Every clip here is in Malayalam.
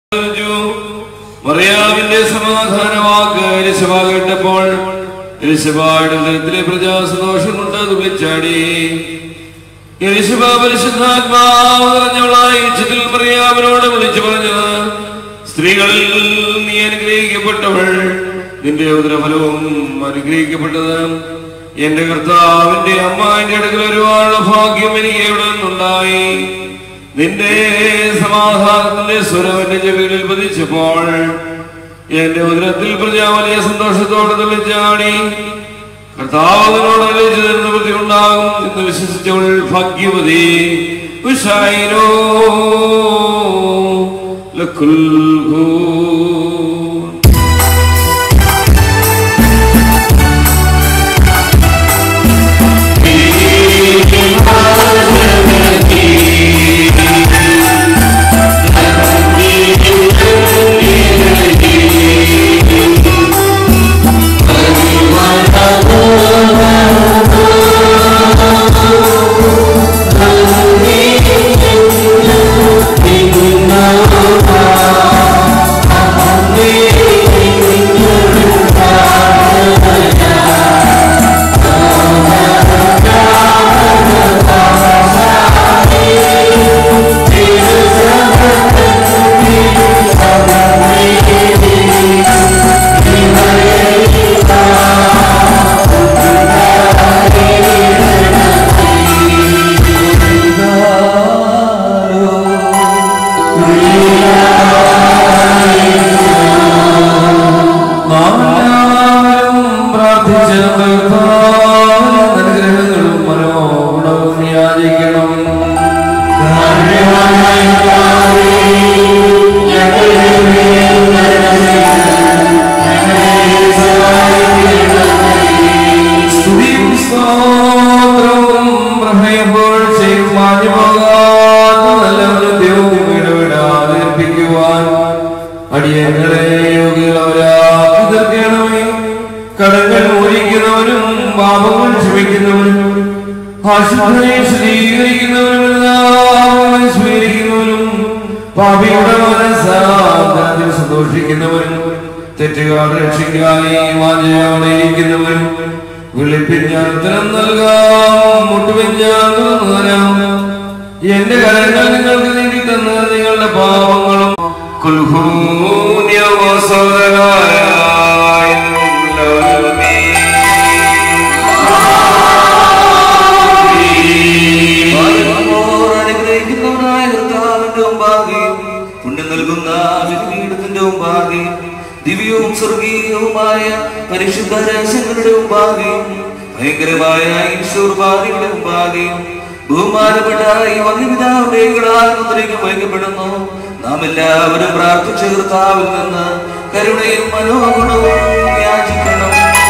മറിയാമിന്റെ സമാധാന വാക്ക് എലിശബ കേട്ടപ്പോൾ എലിശബയുടെ ഹൃദയത്തിലെ പ്രജാ സന്തോഷം കൊണ്ട് തുള്ളിച്ചാടി എലിശബ പരിശുദ്ധാത്മാവ് നിറഞ്ഞവളായി ഉച്ചത്തിൽ മറിയാമിനോട് വിളിച്ചു പറഞ്ഞത് സ്ത്രീകളിൽ നീ അനുഗ്രഹിക്കപ്പെട്ടവൾ നിന്റെ ഉദരഫലവും അനുഗ്രഹിക്കപ്പെട്ടത് എന്റെ കർത്താവിന്റെ അമ്മ എന്റെ അടുക്കൽ ഒരുപാട് ഭാഗ്യം എനിക്ക് എവിടെ നിന്നുണ്ടായി നിന്റെ സമാധാനത്തിന്റെ സ്വരം എന്റെ ചെവികളിൽ പതിച്ചപ്പോൾ എന്റെ ഉദരത്തിൽ പ്രജാ വലിയ സന്തോഷത്തോടെ തെളിച്ചാടി കർത്താവിനോട് അലിച്ചു തരുന്ന വൃത്തി ഉണ്ടാകും എന്ന് വിശ്വസിച്ചവൾ ഭാഗ്യവതി ഉഷായിരോ ലക്കുൽ ഖൂൻ. നാം എല്ലാവരും പ്രാർത്ഥിച്ച് കർത്താവിന്റെ അനുഗ്രഹങ്ങളും മനോഗുണവും യാചിക്കണം സ്തുതിയും സ്തോത്രവും പ്രഭയപ്പോഴ്ചയും മാഞ്ഞു പോകാത്ത നല്ല ഹൃദയവും ഇടപെടാതെ അർപ്പിക്കുവാൻ അടിയങ്ങളെ യോഗ്യവരാക്കി തീർക്കണമേ കടങ്ങൾ മോചിക്കുന്നവനും പാപങ്ങൾ ക്ഷമിക്കുന്നവനും അശുദ്ധനെ സ്വീകരിക്കുന്നവനും സ്വീകരിക്കുന്നവനും പാപിയുടെ മനസ്സാന്തരത്തിൽ സന്തോഷിക്കുന്നവനും തെറ്റുകാർ രക്ഷിക്കായി വാചയോടെ ഇരിക്കുന്നവനും വിളിപ്പിൻ ഞാൻ ഉത്തരം നൽകാം മുട്ടുവിൻ ഞാൻ തുറന്നുതരാം എന്റെ കരങ്ങൾ നിങ്ങൾക്ക് നീട്ടി തന്ന് നിങ്ങളുടെ പാവങ്ങളും കുൽഹൂന്യ വസതകായ പാലന്മാർ അനുഗ്രഹിക്കുന്നവനായ കർത്താവിന്റെ മുമ്പാകെയും പുണ്യം നൽകുന്ന വിധിപീഠത്തിന്റെ മുമ്പാകെയും ദിവ്യവും സ്വർഗീയവുമായ പരിശുദ്ധ രഹസ്യങ്ങളുടെ മുമ്പാകെയും ഭയങ്കരമായ ഈശ്വർബാധയുടെ മുമ്പാകെയും ബഹുമാനപ്പെട്ട ഈ വന്യപിതാവുടെ മുദ്രയ്ക്ക് വഹിക്കപ്പെടുന്നു നാം എല്ലാവരും പ്രാർത്ഥിച്ച കർത്താവിൽ നിന്ന് കരുണയും മനോഗുണവും യാചിക്കണം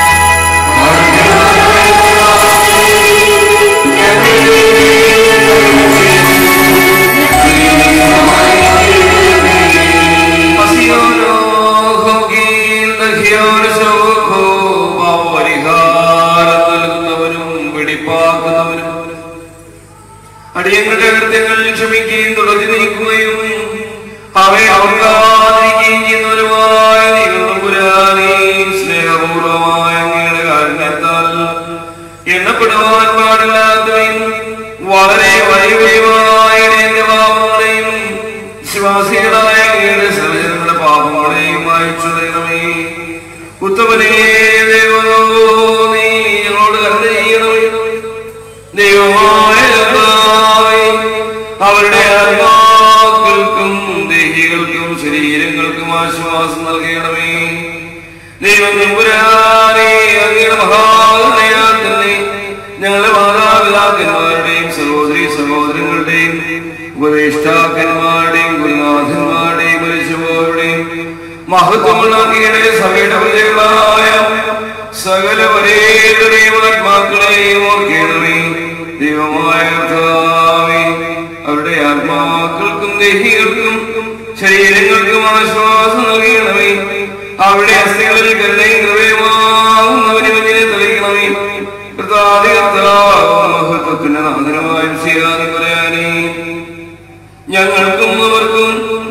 അടിയങ്ങളുടെ കൃത്യങ്ങൾ ക്ഷമിക്കുകയും തുടച്ചു നീക്കുകയും അവയെ ഓർക്കാതിരിക്കുകയും ചെയ്യുന്നവരുമായ നീങ്ങുപുരാനി സ്നേഹപൂർവമായ അങ്ങയുടെ കാരണത്താൽ എണ്ണപ്പെടുവാൻ പാടില്ലാത്തവയും വളരെ വലിയവയുമായ എന്റെ പാപങ്ങളെയും വിശ്വാസികളായ അങ്ങയുടെ സർവജനങ്ങളുടെ പാപങ്ങളെയും അയച്ചു തരണമേ ഉത്തമനേ ദൈവമോ നീ ഞങ്ങളോട് കരുണ ചെയ്യണമേ ദൈവമായ കർത്താവേ, അവരുടെ ആത്മാക്കൾക്കും ദേഹികൾക്കും ശരീരങ്ങൾക്കും ആശ്വാസം നൽകണമേ ദൈവം നമ്പുരാനെ അങ്ങയുടെ മഹാകരുണയാൽ തന്നെ ഞങ്ങളുടെ മാതാപിതാക്കന്മാരുടെയും സഹോദരി സഹോദരങ്ങളുടെയും ഉപദേഷ്ടാക്കന്മാരുടെയും ഗുരുനാഥന്മാരുടെയും മരിച്ചുപോരുടെയും മഹത്വമുള്ള അങ്ങയുടെ സഭയുടെ പ്രജകളായ സകല പരേതരെയും ആത്മാക്കളെയും ഓർക്കണമേ ദൈവമായ കർത്താവേ, അവരുടെ ആത്മാക്കൾക്കും ദേഹികൾക്കും ശരീരങ്ങൾക്കും ആശ്വാസം നൽകണമേ അവിടെ അസ്ഥികളിൽ കരുണയും കൃപയുമാവുന്നവന് മുന്നിലെ തെളിയിക്കണമേ കർത്താവേ, കർത്താവ് മഹത്വത്തിന്റെ നാദനമായ ചെയ്യാതെ പറയാനേ ഞങ്ങൾക്കും അവർക്കും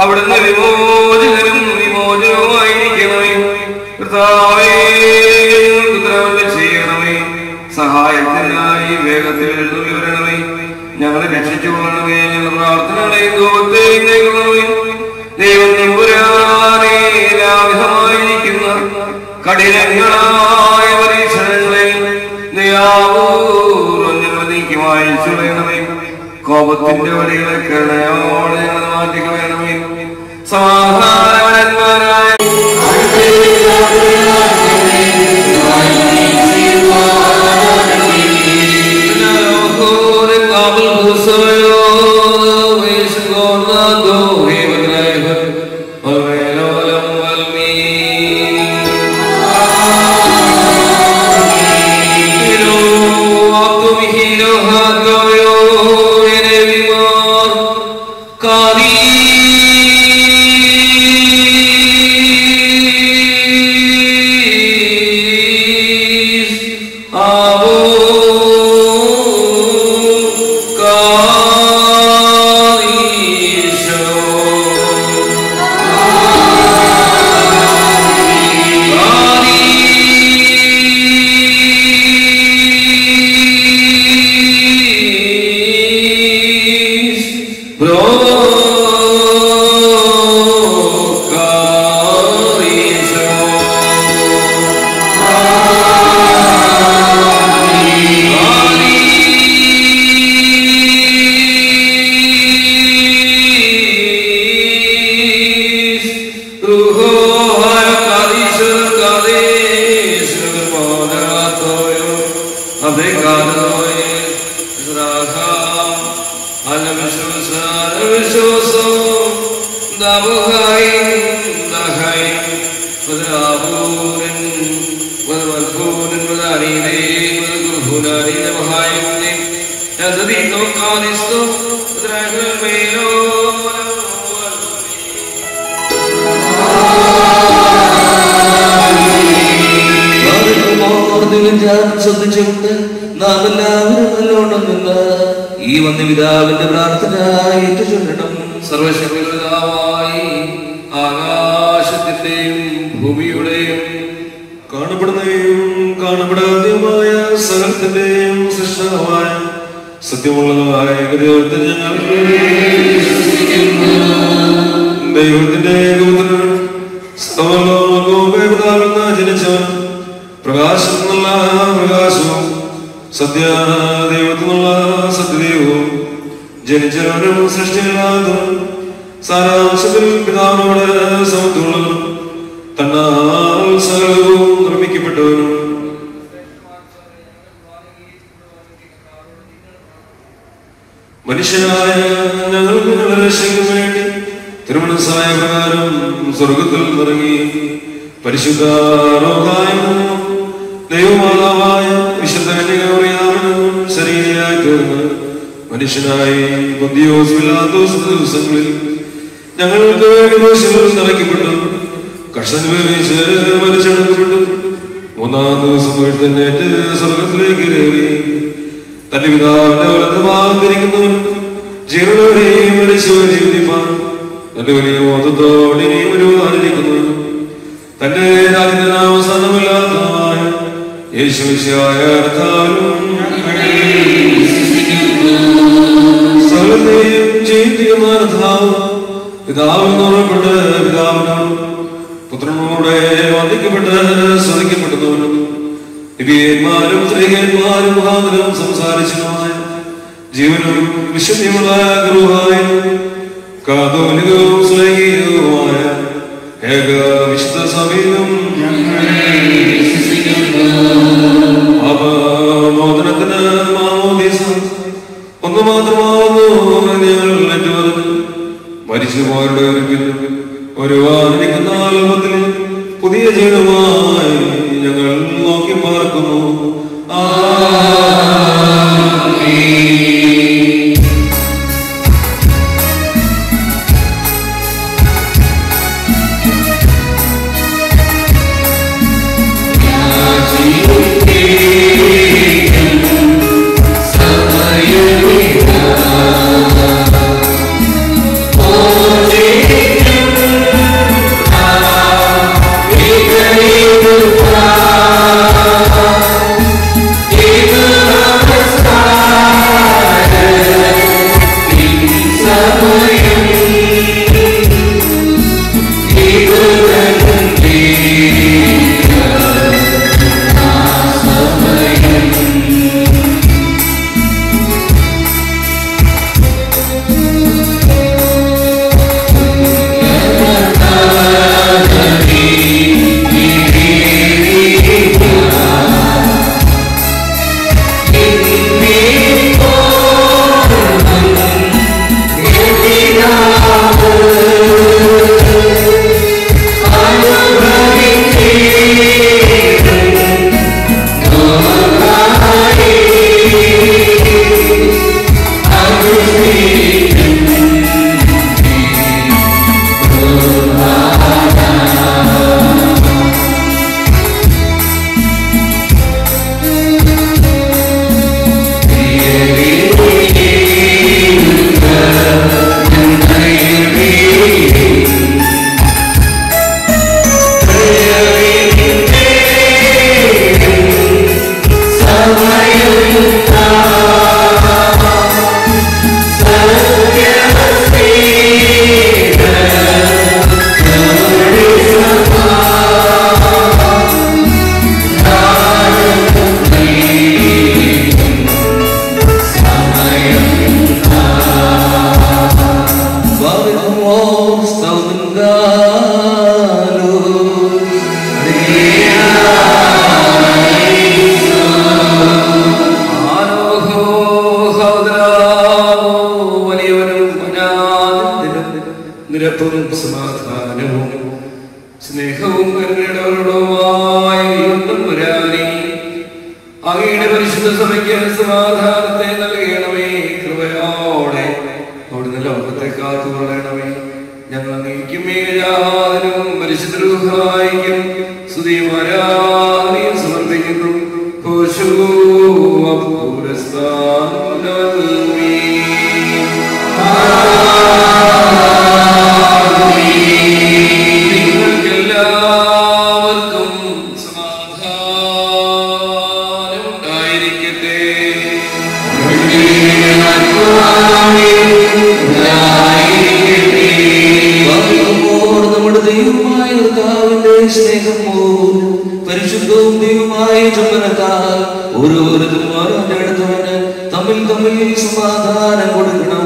അവിടുന്ന് വിമോചകനും വിമോചനവുമായിരിക്കണമേ കർത്താവേ ഞങ്ങൾക്ക് ഉത്തരവ് ചെയ്യണമേ സഹായത്തിനായി വേഗത്തിൽ എഴുന്നള്ളി വരണമേ ഞങ്ങളെ രക്ഷിച്ചുകൊള്ളണമേ ഞങ്ങളുടെ പ്രാർത്ഥനകളെയും ദൂരത്തെയും കൈകൊള്ളണമേ ദൈവം നമ്പുരാനെ ലാഭമായിരിക്കുന്ന കഠിനങ്ങളായ പരീക്ഷണങ്ങളെ ദയാപൂർവം ഞങ്ങൾ നീക്കുമായി ചുളയണമേ കോപത്തിന്റെ വഴികളെ കിണയോടെ ഞങ്ങൾ മാറ്റിക്കളയണമേ സമാധാനവനന്മാരായ ശ്രദ്ധിച്ചുകൊണ്ട് നാം എല്ലാവരും നല്ലോണം നിന്ന് ഈ വന്യപിതാവിന്റെ പ്രാർത്ഥന ഏറ്റുചൊല്ലണം സർവശക്തിപിതാവായി ആകാശത്തിന്റെയും ഭൂമിയുടെയും കാണപ്പെടുന്നതും കാണപ്പെടാതെയുമായ സകലത്തിന്റെയും സൃഷ്ടമായ സത്യമുള്ളതായ ദൈവത്തെ ഞങ്ങൾ ദൈവത്തിന്റെ ദൂതനും സർവ്വലോകവും പിതാവെന്ന് ജനിച്ചവൻ പ്രകാശം എന്നുള്ള പ്രകാശവും സത്യ ദൈവത്തിനുള്ള സത്യദൈവവും ജനിച്ചവനും സൃഷ്ടിയില്ലാത്തവനും സാരാംശത്തിൽ പിതാവിനോട് സമത്തുള്ളവനും തന്നാൽ സകലവും നിർമ്മിക്കപ്പെട്ടവനും മനുഷ്യനായ ഞങ്ങൾക്ക് ഞങ്ങളുടെ രക്ഷയ്ക്ക് വേണ്ടി തിരുമനസ്സായ പ്രകാരം സ്വർഗത്തിൽ നിറങ്ങി പരിശുദ്ധ ലോകായെന്നും ദൈവമാതാവായ വിശുദ്ധ കന്യകമറിയാമെന്നും ശരീരയായി തീർന്ന് മനുഷ്യനായി പൊന്തിയോസ് പിലാത്തോസ് ദിവസങ്ങളിൽ ഞങ്ങൾക്ക് വേണ്ടി ദോഷങ്ങൾ നിറയ്ക്കപ്പെട്ടു കർഷകൻ വേവിച്ച് മരിച്ചെടുക്കപ്പെട്ടു മൂന്നാം ദിവസം എഴുന്നേറ്റ് സ്വർഗത്തിലേക്ക് കയറി തന്റെ പിതാവിന്റെ വലത്ത് ഭാഗത്തിരിക്കുന്നവൻ ജീവനോടെയും മരിച്ചവരെ ജീവിപ്പാൻ തന്റെ വലിയ മോദത്തോടെ ഇനിയും ഒരുവാനിരിക്കുന്നു തന്റെ രാജ്യത്തിന് അവസാനമില്ലാത്തതായ യേശുവിശായ കർത്താവിനും സകലത്തെയും ജയിപ്പിക്കുന്ന കർത്താവ് പിതാവെന്ന് പറയപ്പെട്ട് പിതാവിനും പുത്രനോടെ വന്ദിക്കപ്പെട്ട് സ്തുതിക്കപ്പെടുന്നവനും ദിവ്യന്മാരും സ്ത്രീകന്മാരും മുഖാന്തരം സംസാരിച്ചതുമായ ജീവനും വിശുദ്ധിയുള്ള ഗൃഹായും കാതോലികവും സ്ലൈകീയവുമായ ഏക വിശുദ്ധ സഭയിലും അപമോദനത്തിന് മാമോദീസ ഒന്ന് മാത്രമാവുന്നു ഞങ്ങൾ ഏറ്റുപറഞ്ഞു മരിച്ചുപോയവരുടെ ഒരുക്കിൽ ഒരുവാനിരിക്കുന്ന ലോകത്തിൽ പുതിയ ജീവിതമായി ഞങ്ങൾ നോക്കി പാർക്കുന്നു സമയമില്ല ബന്ധുത്വം സമാധാനവും സ്നേഹവും കരുണയുടവരുടവുമായ ദൈവം പുരാണി അങ്ങയുടെ പരിശുദ്ധ സഭയ്ക്ക് സമാധാനത്തെ നൽകണമേ കൃപയോടെ അവിടുന്ന് ലോകത്തെ കാത്തുകൊള്ളണമേ ഞങ്ങൾ അങ്ങേക്കും യാതൊരും പരിശുദ്ധ രൂഹായിക്കും സ്തുതിമാരാധനയും സമർപ്പിക്കുന്നു കോശോ നിങ്ങൾക്കെല്ലാവർക്കും സമാധാനം ഉണ്ടായിരിക്കട്ടെ വാക്കുമ്പോൾ നമ്മുടെ ദൈവമായ കർത്താവിന്റെ സ്നേഹമോ പരിശുദ്ധവും ദൈവമായ ചുമനത്താൽ ഓരോരുത്തരും അവരുടെ അടുത്തവന് തമ്മിൽ തമ്മിൽ സമാധാനം കൊടുക്കണം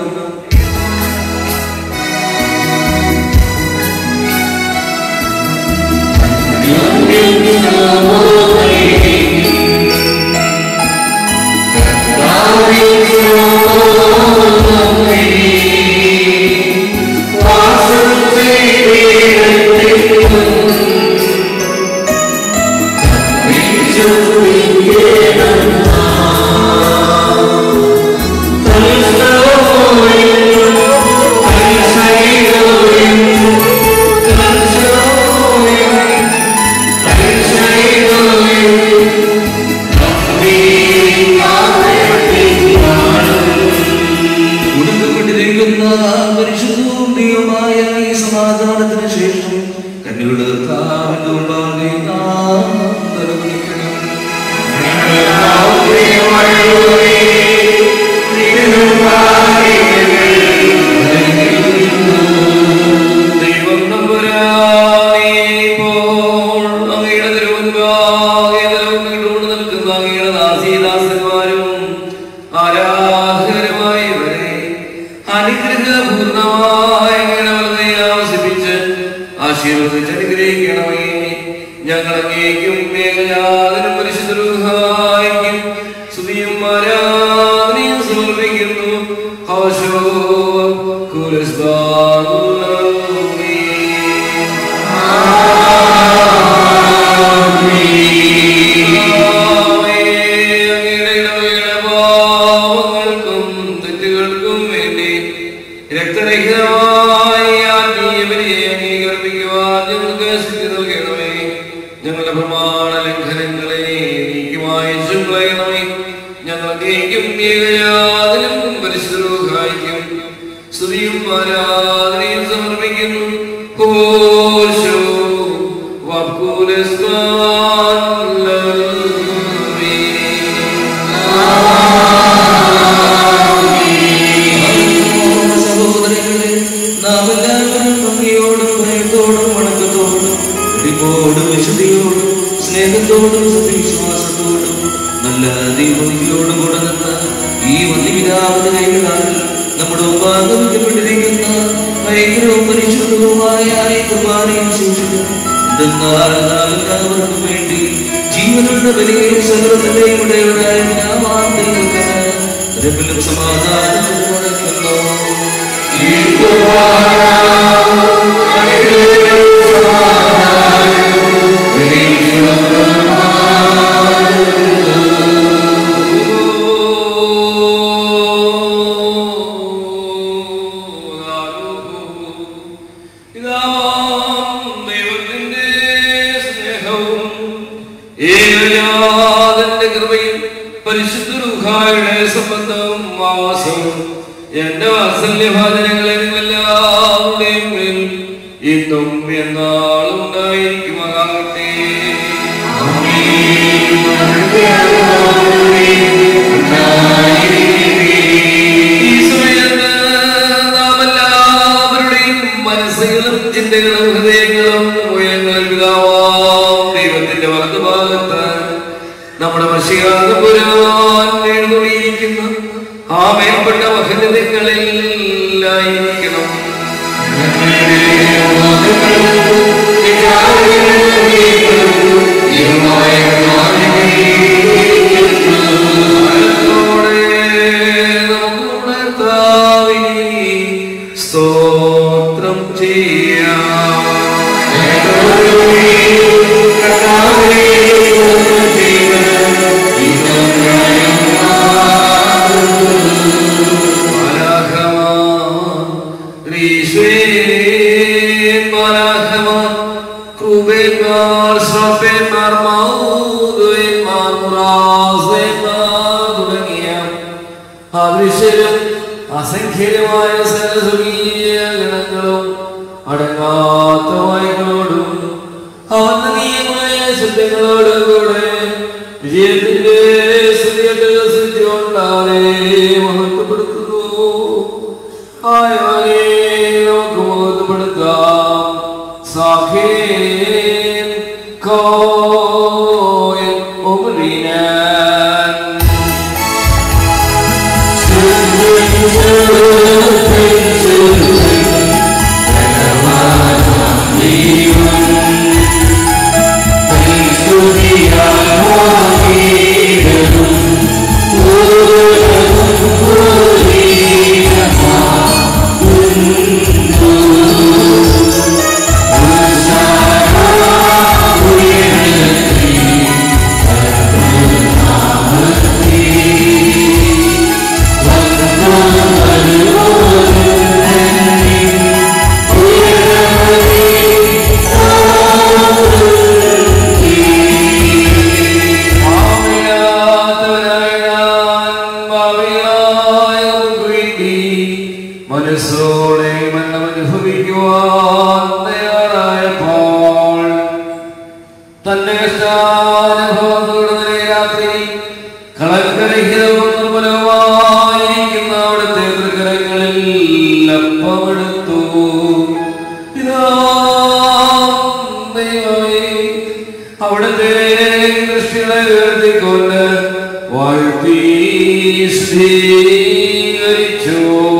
കൊടുക്കപ്പെട്ടിരിക്കുന്ന പരിശുദ്ധവും ദൈവമായ ഈ സമാധാനത്തിന് ശേഷം കന്യകളുടെ കർത്താവിന്റെ മുമ്പാകെ നാം നിലവിളിക്കണം ദൈവം നമ്പുരാനേ, ഇപ്പോൾ അങ്ങയുടെ തിരുമുൻപാകെ നിലകൊണ്ടുകൊണ്ട് നിൽക്കുന്ന അങ്ങയുടെ ദാസീദാസന്മാരും ആരാധകരുമായവരെ അനുഗ്രഹപൂർണമായ അങ്ങയുടെ വലതയെ ആവസിപ്പിച്ച് ആശീർവദിച്ച് അനുഗ്രഹിക്കണമേ ഞങ്ങൾ അങ്ങേക്കും മേഘജാതനും പരിശുദ്ധരുഹായിക്കും സ്തുതിയും ആരാധനയും സമർപ്പിക്കുന്നു ഹോശോ തെറ്റുകൾക്കും വേണ്ടി രക്തരഹിതമായ ആത്മീയവരെ അംഗീകരിപ്പിക്കുവാൻ ഞങ്ങൾക്ക് ശക്തി നൽകണമേ ഞങ്ങളുടെ പ്രമാണ ലംഘനങ്ങളെ നീക്കുമായി കളയണമേ ഞങ്ങൾക്കേക്കും ഏകയാതിനും പരിശുദ്ധഹായിക്കും സ്തുതിയും ആരാധനയും സമർപ്പിക്കുന്നു കോശോ സഹോദരങ്ങളെ നാം എല്ലാവരും ഭംഗിയോടും ഭയത്തോടും വണക്കത്തോടും വെടിപ്പോടും വിശുദ്ധിയോടും സ്നേഹത്തോടും സത്യവിശ്വാസത്തോടും നല്ല ദൈവഭക്തിയോടും കൂടെ നിന്ന് ഈ വന്യപിതാവിന്റെ കൈകളാൽ നമ്മുടെ ഉപാഗമിക്കപ്പെട്ടിരിക്കുന്ന ഭയങ്കരവും പരിശുദ്ധവുമായ ഈ കുർബാനയും സൂക്ഷിക്കും എന്തെന്നാൽ നാം എല്ലാവർക്കും വേണ്ടി ജീവനുള്ള ബലിയും സകലത്തിന്റെയും ഇടയവരായ പിതാവാം ദൈവത്തിന് നിരപ്പിലും സമാധാനത്തിലും മുടക്കുന്നു ദൈവത്തിന്റെ സ്നേഹവും ഏകജാതന്റെ കൃപയും പരിശുദ്ധ റുഹായുടെ സംബന്ധവും വാസവും എന്റെ വാത്സല്യഭാചനങ്ങളെ നിങ്ങളെല്ലാവരുടെയും മേൽ ഇന്നും എന്നാളും ഉണ്ടായിരിക്കുമാകട്ടെ ഈ സമയത്ത് നാം എല്ലാവരുടെയും മനസ്സുകളും ചിന്തകളും ഹൃദയങ്ങളും ഉയരങ്ങളിൽ പിതാവാം ദൈവത്തിന്റെ വലതുഭാഗത്ത് നമ്മുടെ മഷികാലം പുരാൻ എഴുന്നള്ളിയിരിക്കുന്ന ആ മേൽപ്പെട്ട മഹനതകളിലായിരിക്കണം സ്തോത്രം ചെയ്യും തുടങ്ങിയ അദൃശ്യരും അസംഖ്യമായ സരസ്വീയ ഗണങ്ങളും അടങ്ങാത്ത വായ്കളോടും അവന്റെ നിയമമായ ശബ്ദങ്ങളോടും കൂടെ വിജയത്തിന്റെ സ്ഥിതി കൊണ്ടാലേ മഹത്വപ്പെടുത്തുന്നു ആയവനെ നമുക്ക് മഹത്വപ്പെടുത്താം സാഖേൻ കോയൻ ഉമറിനാൻ മനസ്സോടെ മന്നമനുഭവിക്കുവാൻ തയ്യാറായപ്പോൾ തന്റെ കഷ്ടാനുഭവങ്ങളുടെ രാത്രി കളങ്കരഹിതവും നിർമ്മലവുമായിരിക്കുന്ന അവിടുത്തെ തൃകരങ്ങളിൽ അപ്പമെടുത്തു ഇതാ ദൈവമേ അവിടുത്തെ ദൃഷ്ടികളെ ഉയർത്തിക്കൊണ്ട് വാഴ്ത്തി സ്വീകരിച്ചു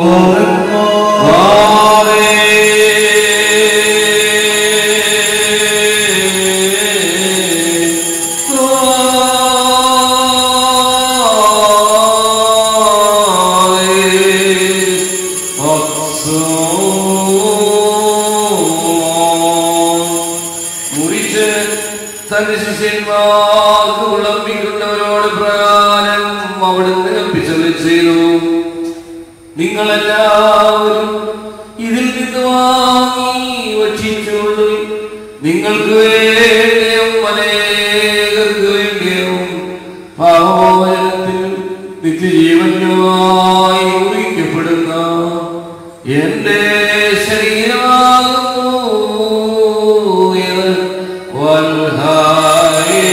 മുറിച്ച് തന്റെ ശിഷ്യന്മാർക്ക് വിളമ്പിക്കുന്നവരോട് പ്രകാരം അവിടുന്ന് കൽപ്പിച്ചത് ചെയ്തു നിങ്ങളെല്ലാവരും ഇതിൽ നിന്ന് വാങ്ങി ഭക്ഷിച്ചുള്ളൂ നിങ്ങൾക്ക് വേണ്ടിയും അനേകർക്ക് വേണ്ടിയും പാവോചനത്തിൽ നിത്യജീവനുമായി മുറിക്കപ്പെടുന്ന എന്റെ ശരീരമാകുന്നു ഇത് വൽഹായേ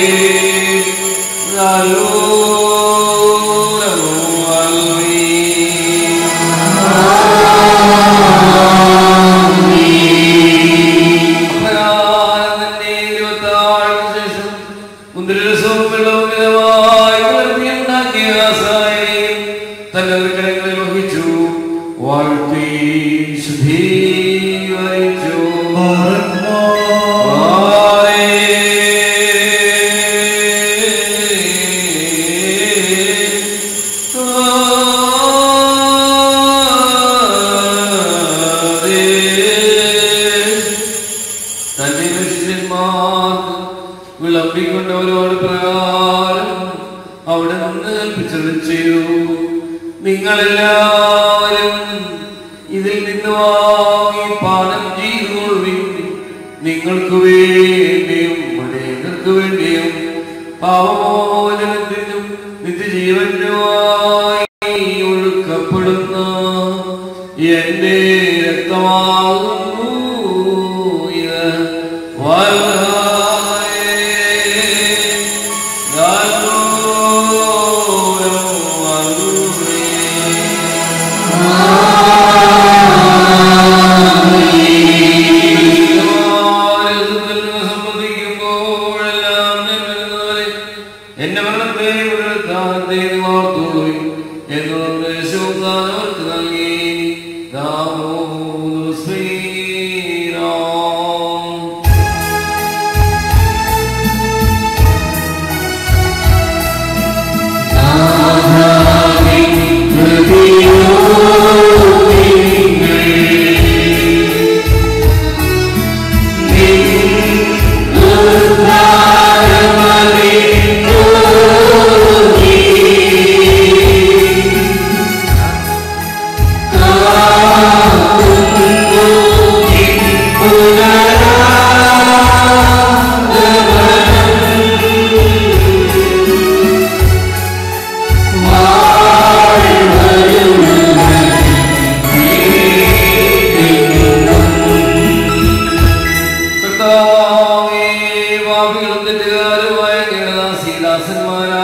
തന്റെ വിഗ്രഹങ്ങളിൽ വഹിച്ചു വാഴ്ത്തി ശുദ്ധീകരിച്ചു തന്റെ ശിഷ്യന്മാർക്ക് വിളമ്പിക്കൊണ്ടവരോട് പ്രകാരം അവിടെ നിന്ന് കൽപ്പിച്ചത് ചെയ്തു നിങ്ങളെല്ലാവരും ഇതിൽ നിന്ന് വാങ്ങി പാനം ചെയ്തുകൊള്ളുവിൻ നിങ്ങൾക്ക് വേണ്ടിയും അനേകർക്ക് വേണ്ടിയും പാവമോചനത്തിനും നിത്യജീവനുമായി ഒഴുക്കപ്പെടുന്ന എന്റെ രക്തമാകുന്നു ഇത് വൽഹായേ ഗാലോരം വൽഹേ സംബന്ധിക്കുമ്പോഴെല്ലാം എന്റെ മരണത്തെ പുനരുദ്ധാനത്തെ ഓർത്തുള്ളൂ എന്നുള്ള ദേശവും അവർക്ക് നൽകി ദാമോദര ശ്രീരാം ും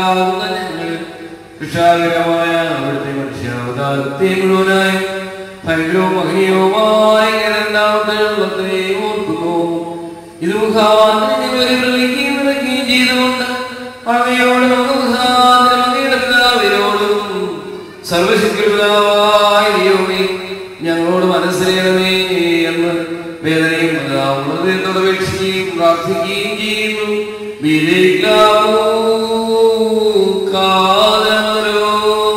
മക്കളാകുന്ന ഞങ്ങൾ രക്ഷാകരമായ അവിടുത്തെ മനുഷ്യാവതാരത്തെ മുഴുവനായി ഭയങ്കരവും മഹനീയവുമായ രണ്ടാമത്തെ വെള്ളത്തെ ഓർക്കുന്നു ഇത് മുഖാന്തരം ഞങ്ങൾ വിളിക്കുകയും വിളിക്കുകയും ചെയ്തുകൊണ്ട് അങ്ങയോട് നമുക്ക് മുഖാന്തരം അങ്ങയുടെ പിതാവിനോടും സർവശക്തിപിതാവായ ദൈവമേ ഞങ്ങളോട് മനസ്സിലേണമേ എന്ന് വേദനയും ഹൃദയത്തോട് അപേക്ഷിക്കുകയും പ്രാർത്ഥിക്കുകയും ചെയ്യുന്നു വിധിക്കാവൂ കാലമരോ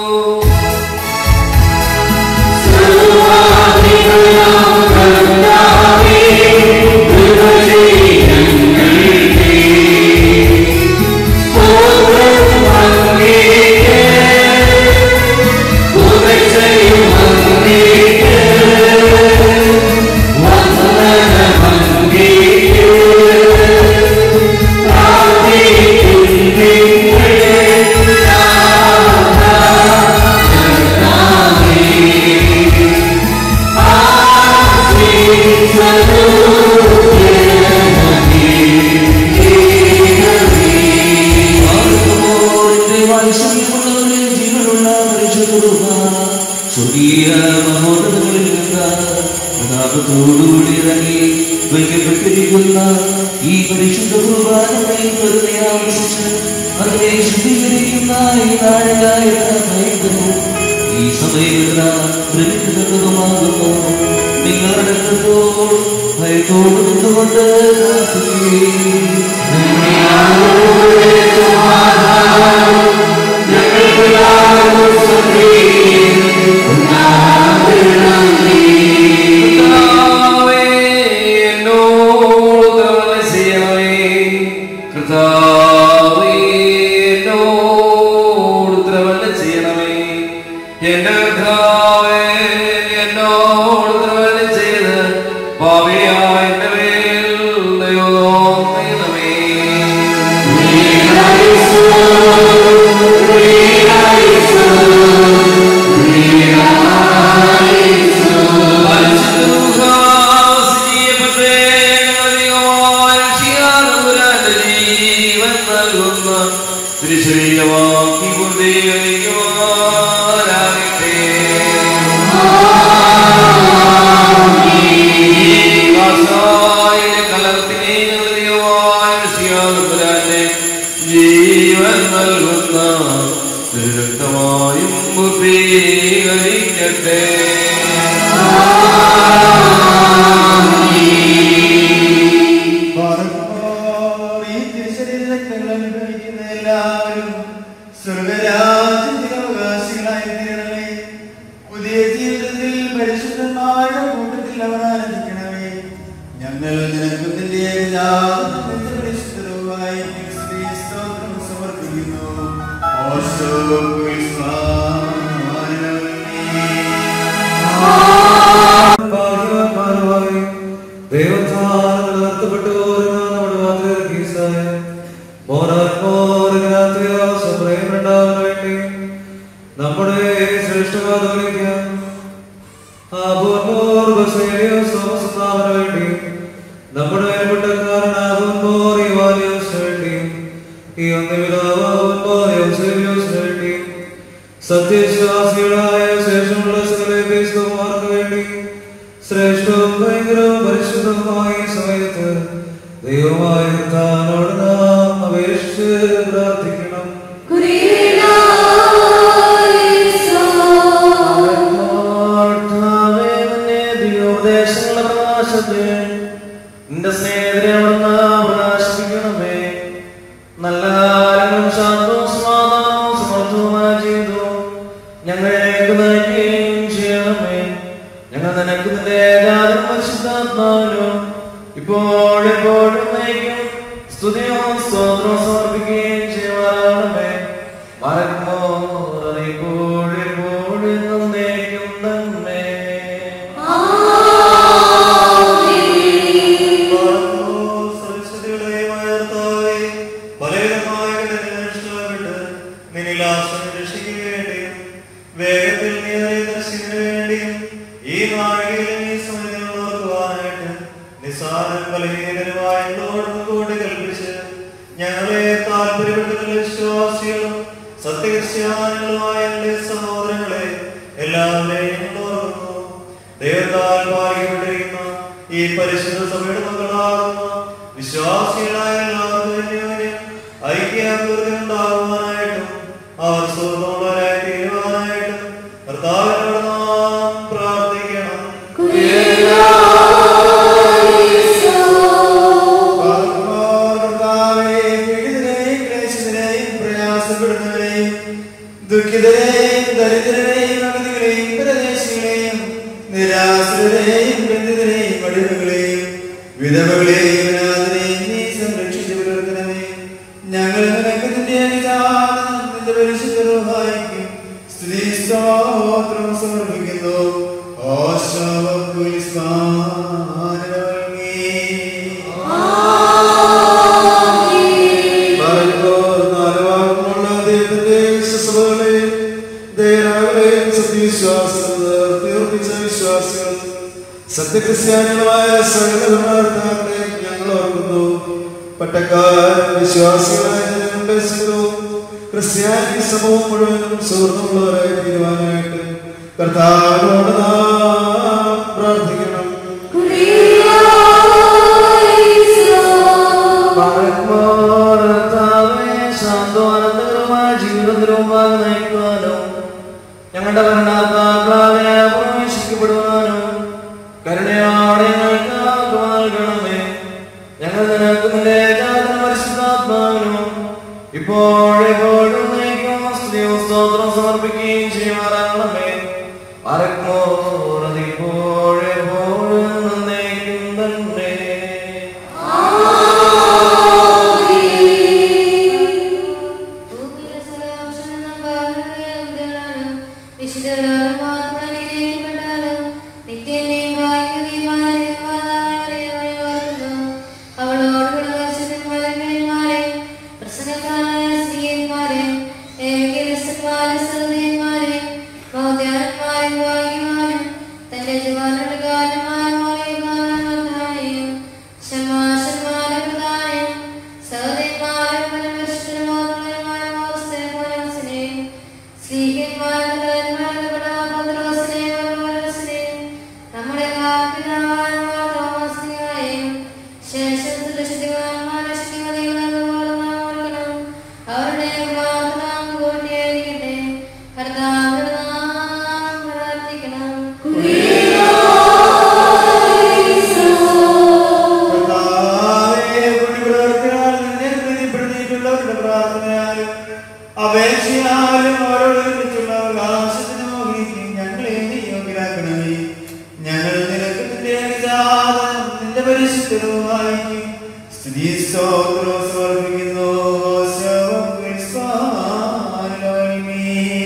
ോടുകൂടി ഇറങ്ങി വയ്ക്കപ്പെട്ടിരിക്കുന്ന ഈ പരിശുദ്ധ കുർബാനയിൽ വെറുതെ ആവശ്യിച്ച് അതിനെ ശുദ്ധീകരിക്കുന്ന ഈ നാഴികായ ഭയങ്കരവും ഈ സമയമെല്ലാം ഗ്രഹിക്കുന്നതുമാകുന്നു നിങ്ങളുടെ അടുത്തോട് ഭയത്തോട് നിന്നുകൊണ്ട് പ്രാർത്ഥിക്കുകയും കർത്താവേ, എന്നോട് കരുണ ചെയ്യണമേ. കർത്താവേ, എന്നോട് കരുണ ചെയ്യണമേ. എന്റെ കർത്താവേ, എന്നോട് കരുണ ചെയ്ത് പാപിയായ എന്റെ മേൽ ദയ തോന്നണമേ. ജീവൻ നൽകുന്ന രക്തമായും ബുദ്ധീകരിക്കട്ടെ പാറക്കുമ്പോൾ ഈ തിരുശരീര രക്തങ്ങൾ അനുഭവിക്കുന്ന എല്ലാവരും സ്വർഗരാജ്യത്തിന് അവകാശികളായി തീരണമേ പുതിയ ജീവിതത്തിൽ പരിശുദ്ധന്മാരുടെ കൂട്ടത്തിൽ അവർ ആനന്ദിക്കണമേ ഞങ്ങൾ നിനക്ക് നിന്റെ ഏകജാതനും നിന്റെ പരിശുദ്ധവുമായി സ്ത്രീസ്തോത്രം സമർപ്പിക്കുന്നു ഓശോ ഭാഗ്യവാന്മാരുമായി ദൈവത്താൽ നിലനിർത്തപ്പെട്ടവരാണ് നമ്മുടെ മാതൃകീസായ മോനാത്മോര് രാത്രിയാവസം പ്രേമുണ്ടാവാൻ വേണ്ടി നമ്മുടെ ശ്രേഷ്ഠകാതോലിക്കാം ആബോർമോർ ബസേലിയോസ് തോമസുത്താവിന് വേണ്ടി നമ്മുടെ പട്ടക്കാരനാകുമ്പോൾ ഇവാലിയോസിന് വേണ്ടി ഈ അന്ത്യപിതാവാകുമ്പോൾ യോസേലിയോസിന് വേണ്ടി സത്യവിശ്വാസികളായ ശേഷമുള്ള സകല ക്രിസ്തുമാർക്ക് വേണ്ടി ശ്രേഷ്ഠവും ഭയങ്കരവും പരിശുദ്ധവുമായ ഈ സമയത്ത് ദൈവമായ താനോട് നാം അപേക്ഷിച്ച് പ്രാർത്ഥിക്കണം കർത്താവേ, നിന്നെ ദിവ്യോപദേശങ്ങളുടെ പ്രകാശത്തിൽ നിന്റെ സ്നേഹിതരെ അവിടുന്ന് പ്രകാശിപ്പിക്കണമേ നല്ല കാലങ്ങളും ശാന്തവും സമാധാനവും സമർത്ഥവുമായ ജീവിതവും ഞങ്ങളേക്ക് നയിക്കുകയും ചെയ്യണമേ ഞങ്ങൾ നിനക്ക് നിന്റെ ഏകാദം പരിശുദ്ധാത്മാവിനും ഇപ്പോഴെപ്പോഴും നയിക്കും സ്തുതിയും സ്തോത്രവും സമർപ്പിക്കുകയും ചെയ്യുവാനാണമേ മറക്കുമോ അറിയിപ്പോഴെപ്പോഴും നയിക്കും തന്നെ വേഗത്തിൽ നീ ദർശിക്കുന്നതിന് വേണ്ടിയും ഈ നാഴികയിൽ നീ സമയത്ത് നിസ്സാരം ബലഹീനരുമായ കൂടി കൽപ്പിച്ച് ഞങ്ങളെ താല്പര്യപ്പെട്ട വിശ്വാസികളും സത്യക്രിസ്ത്യാനികളുമായ എന്റെ സഹോദരങ്ങളെ എല്ലാവരെയും ഞങ്ങൾ ഓർക്കുന്നു ദൈവത്താൽ പാലിക്കപ്പെട്ടിരിക്കുന്ന ഈ പരിശുദ്ധ സഭയുടെ മക്കളാകുന്ന വിശ്വാസികളായ എല്ലാവർക്കും അന്യോന്യം ഐക്യാഗ്രഹമുണ്ടാകുവാനായിട്ടും അവർ സുഹൃത്തുള്ളവരായി തീരുവാനായിട്ടും കർത്താവിനോട് നാം പ്രാർത്ഥിക്കണം പ്രയാസപ്പെടുന്നവരെയും ദുഃഖിതരെയും ദരിദ്രരെയും അഗതികളെയും പ്രദേശികളെയും നിരാശ്രരെയും ബന്ധിതരെയും അടിമകളെയും വിധവകളെയും അനാഥരെയും നീ സംരക്ഷിച്ചു പുലർത്തണമേ ഞങ്ങൾ നിനക്ക് നിന്റെ അനുദാനം നിന്റെ പരിശുദ്ധ റൂഹായിക്കും സ്തുതി സ്തോത്രം സമർപ്പിക്കുന്നു നാലുവാക്കുമുള്ള ദൈവത്തിന്റെ വിശ്വസഭകളെ ദയരാകളെയും സത്യവിശ്വാസം തീർപ്പിച്ച വിശ്വാസികൾ സത്യക്രിസ്ത്യാനികളായ സകലമാർത്താക്കളെ ഞങ്ങൾ ഓർക്കുന്നു പട്ടക്കാരും വിശ്വാസികളായ ജനങ്ങളുടെ സംഘവും ക്രിസ്ത്യാനി സമൂഹം മുഴുവനും സുഹൃത്തുള്ളവരായി തീരുവാനായിട്ട് കർത്താവിനോട് നാം പ്രാർത്ഥിക്കണം ഞങ്ങളുടെ ഭരണാത്മാക്കളാലെ പ്രവേശിക്കപ്പെടുവാനും കരുണയോടെ ഞങ്ങൾക്ക് ആത്മാ നൽകണമേ ഞങ്ങൾ നിനക്ക് നിന്റെ ജാതന പരിശുദ്ധാത്മാവിനും ഇപ്പോഴെപ്പോഴും നയിക്കും സ്ത്രീയോ സ്തോത്രം സമർപ്പിക്കുകയും ചെയ്യുമാറാകണമേ അരക്കോറതിപ്പോഴെപ്പോഴും നന്നേക്കും തന്നെ തന്റെ ജവാനുള്ള കാലമായ ശർമാശർമാനപ്രദായം സഹോദരന്മാരും പരമേശ്വരമായ അവസ്ഥയെ നമ്മുടെ അവരുടെ പ്രാർത്ഥന കൂട്ടിയായിരിക്കട്ടെ കർത്താവിനോട് നാം പ്രാർത്ഥിക്കണം അപേക്ഷയാലും അവരോടൊരുമിച്ചുള്ള അവകാശത്തിന് മോഹിക്കും ഞങ്ങളെ നീ യോഗ്യരാക്കണമേ ഞങ്ങൾ നിനക്ക് നിന്റെ അനുദാനം നിന്റെ പരിശുദ്ധവുമായിരിക്കും സ്തുതി സ്തോത്രം സമർപ്പിക്കുന്നു ശവം ക്രിസ്താനുമേ.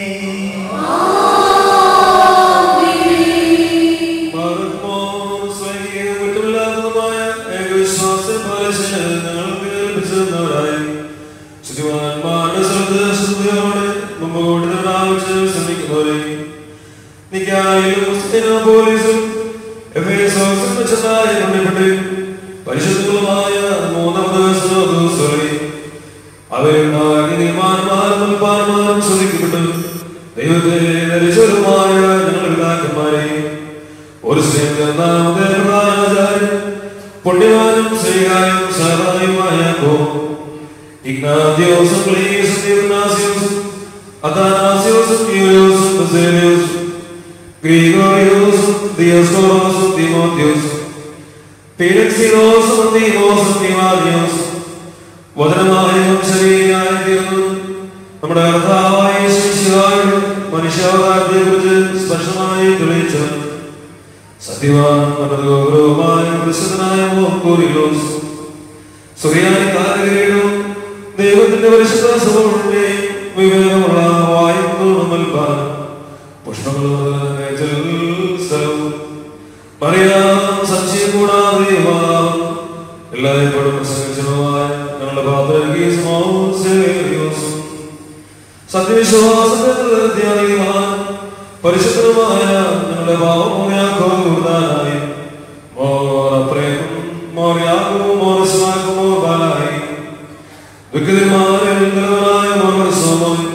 പരിശുദ്ധമായ മൂന്നാമത് ദിവസം അവരുണ്ടാക്കി നീമാന്മാരും പാന്മാരും ശ്രദ്ധിക്കപ്പെട്ടു ദൈവത്തെ നരിച്ചവരുമായ ഞങ്ങളുടെ പിതാക്കന്മാരെ ഒരു സ്നേഹനാമത്തെ പ്രധാനാചാര്യൻ പുണ്യവാനും ശ്രീകായും സഹായുമായ ഇഗ്നാദ്യോസും ക്ലീസും ദീർനാസ്യോസും അതാനാസ്യോസും യൂയോസും ബസേലിയോസും ഗ്രീഗോറിയോസും ദിയോസ്കോറോസും തിമോത്യോസും ഫിലിക്സിനോസും തീമോസും തിമാരിയോസും വചനമായും ശരീരമായി തീർന്നു നമ്മുടെ കർത്താവായ ശിശുവായുടെ മനുഷ്യാവതാരത്തെ കുറിച്ച് സ്പഷ്ടമായി തെളിയിച്ചു സത്യവാൻ നമ്മുടെ ഗൗരവമായ പ്രസിദ്ധനായ മോഹോറിലോസ് സുറിയാനി കാലകിരീടം ദൈവത്തിന്റെ പരിശുദ്ധ സഭകളുടെ വിവേകമുള്ള വായുക്കളും നൽകാൻ പുഷ്പങ്ങളും സ്ഥലവും പറയാം സംശയം കൂടാതെ യുവാവും എല്ലായ്പ്പോഴും പ്രസംഗിച്ചതുമായ ഞങ്ങളുടെ പാത്രകീസമാവും സേവയോസും സത്യവിശ്വാസത്തെ ധ്യാനിക്കുവാൻ പരിശുദ്ധമായ ഞങ്ങളുടെ ഭാവമോയാക്കോതാനായി മോറപ്രേം മോർയാകുമോ മോറസ്മാകുമോ ബാലായി വികൃതിമാരായ മോർസോമം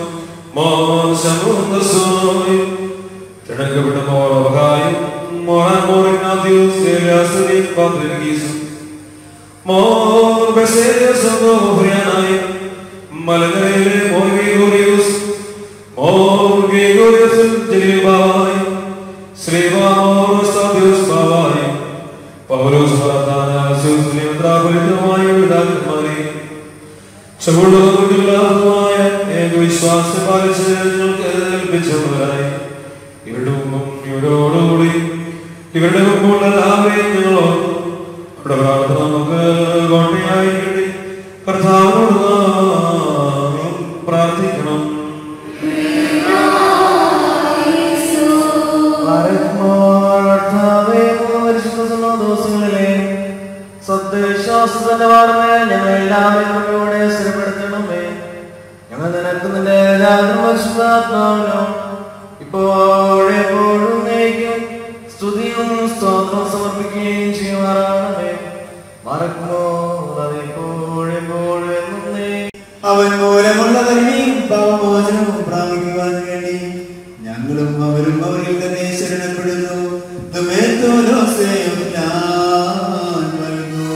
മോൻ ശമുന്തസോയ് തിണക്കപ്പെട്ട മോറവകായും മോഹൻ മോറിനാദ്യൂസ് ഏലിയാസനെ പാത്രികീസും മോർ ബെസേലിയസോഹ്രിയാനായി മലനിരയിലെ മോർ ഗ്രിഗോറിയൂസ് മോർ ഗ്രിഗോറിയസ് ജലീബായി ശ്രീവാമോറോസ്താദ്യൂസ് ബാവായി പൗലോസ് പ്രാധാനാസൂസ് നിയന്ത്രാകുലിതമായ വിടാക്കന്മാരെ ക്ഷമുള്ളതുമായ ഏകവിശ്വാസം പാലിച്ച് ഞങ്ങൾക്ക് ഏൽപ്പിച്ചവരായി ഇവരുടെ മുമ്പും ഇവരോടുകൂടി ഇവരുടെ മുമ്പുള്ള എല്ലാവരെയും ഞങ്ങളോ അവിടെ പ്രാർത്ഥന നമുക്ക് കോട്ടയായി വേണ്ടി കർത്താവിനോട് നാം പ്രാർത്ഥിക്കണം ദിവസങ്ങളിലെ സത്യവിശ്വാസത്തിന്റെ വാർമയെ ഞങ്ങൾ എല്ലാവരും നമ്മയോടെ സ്ഥിരപ്പെടുത്തണമേ ഞങ്ങൾ നിനക്ക് നിന്റെ ജാഗ്രതാത്മാവിനോ ഇപ്പോഴെപ്പോഴും നയിക്കും സ്തുതിയും സ്തോത്രം സമർപ്പിക്കുകയും ചെയ്യുമാറാണമേ മറക്കുമോ അതെപ്പോഴെപ്പോഴും എന്നും അവൻ മൂലമുള്ള കരുണയും പാപമോചനവും പ്രാപിക്കുവാൻ വേണ്ടി ഞങ്ങളും അവരും അവരിൽ തന്നെ ശരണപ്പെടുന്നു ദുമേത്തോലോസേയും ഞാൻ വരുന്നു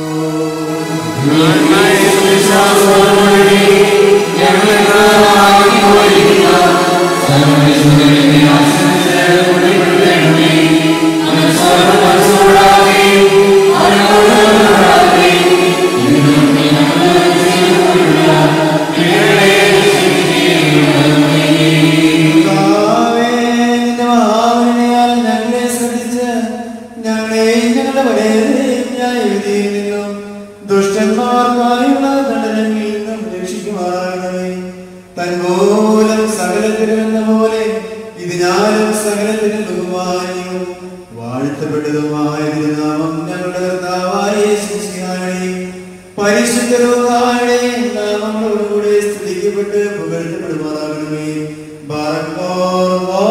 കർത്താവേ, നിന്റെ മഹാകരുണയാൽ ഞങ്ങളെ ശ്രദ്ധിച്ച് ഞങ്ങളെയും ഞങ്ങളുടെ വലയതയും ന്യായവിധിയിൽ നിന്നും ദുഷ്ടന്മാർക്കായുള്ള ദണ്ഡനങ്ങളിൽ നിന്നും രക്ഷിക്കുമാറാകണമേ തന്മൂലം സകലത്തിനുമെന്ന പോലെ ഇതിനാലും സകലത്തിനും ബഹുമാനിയും വാഴ്ത്തപ്പെട്ടതുമായ തിരുനാമം ഞങ്ങളുടെ കർത്താവായ യേശുമിശിഹായുടെയും പരിശുദ്ധരുമായ നാമങ്ങളോടുകൂടെ സ്തുതിക്കപ്പെട്ട് പുകഴ്ത്തപ്പെടുമാറാകണമേ ബാറക്കോർ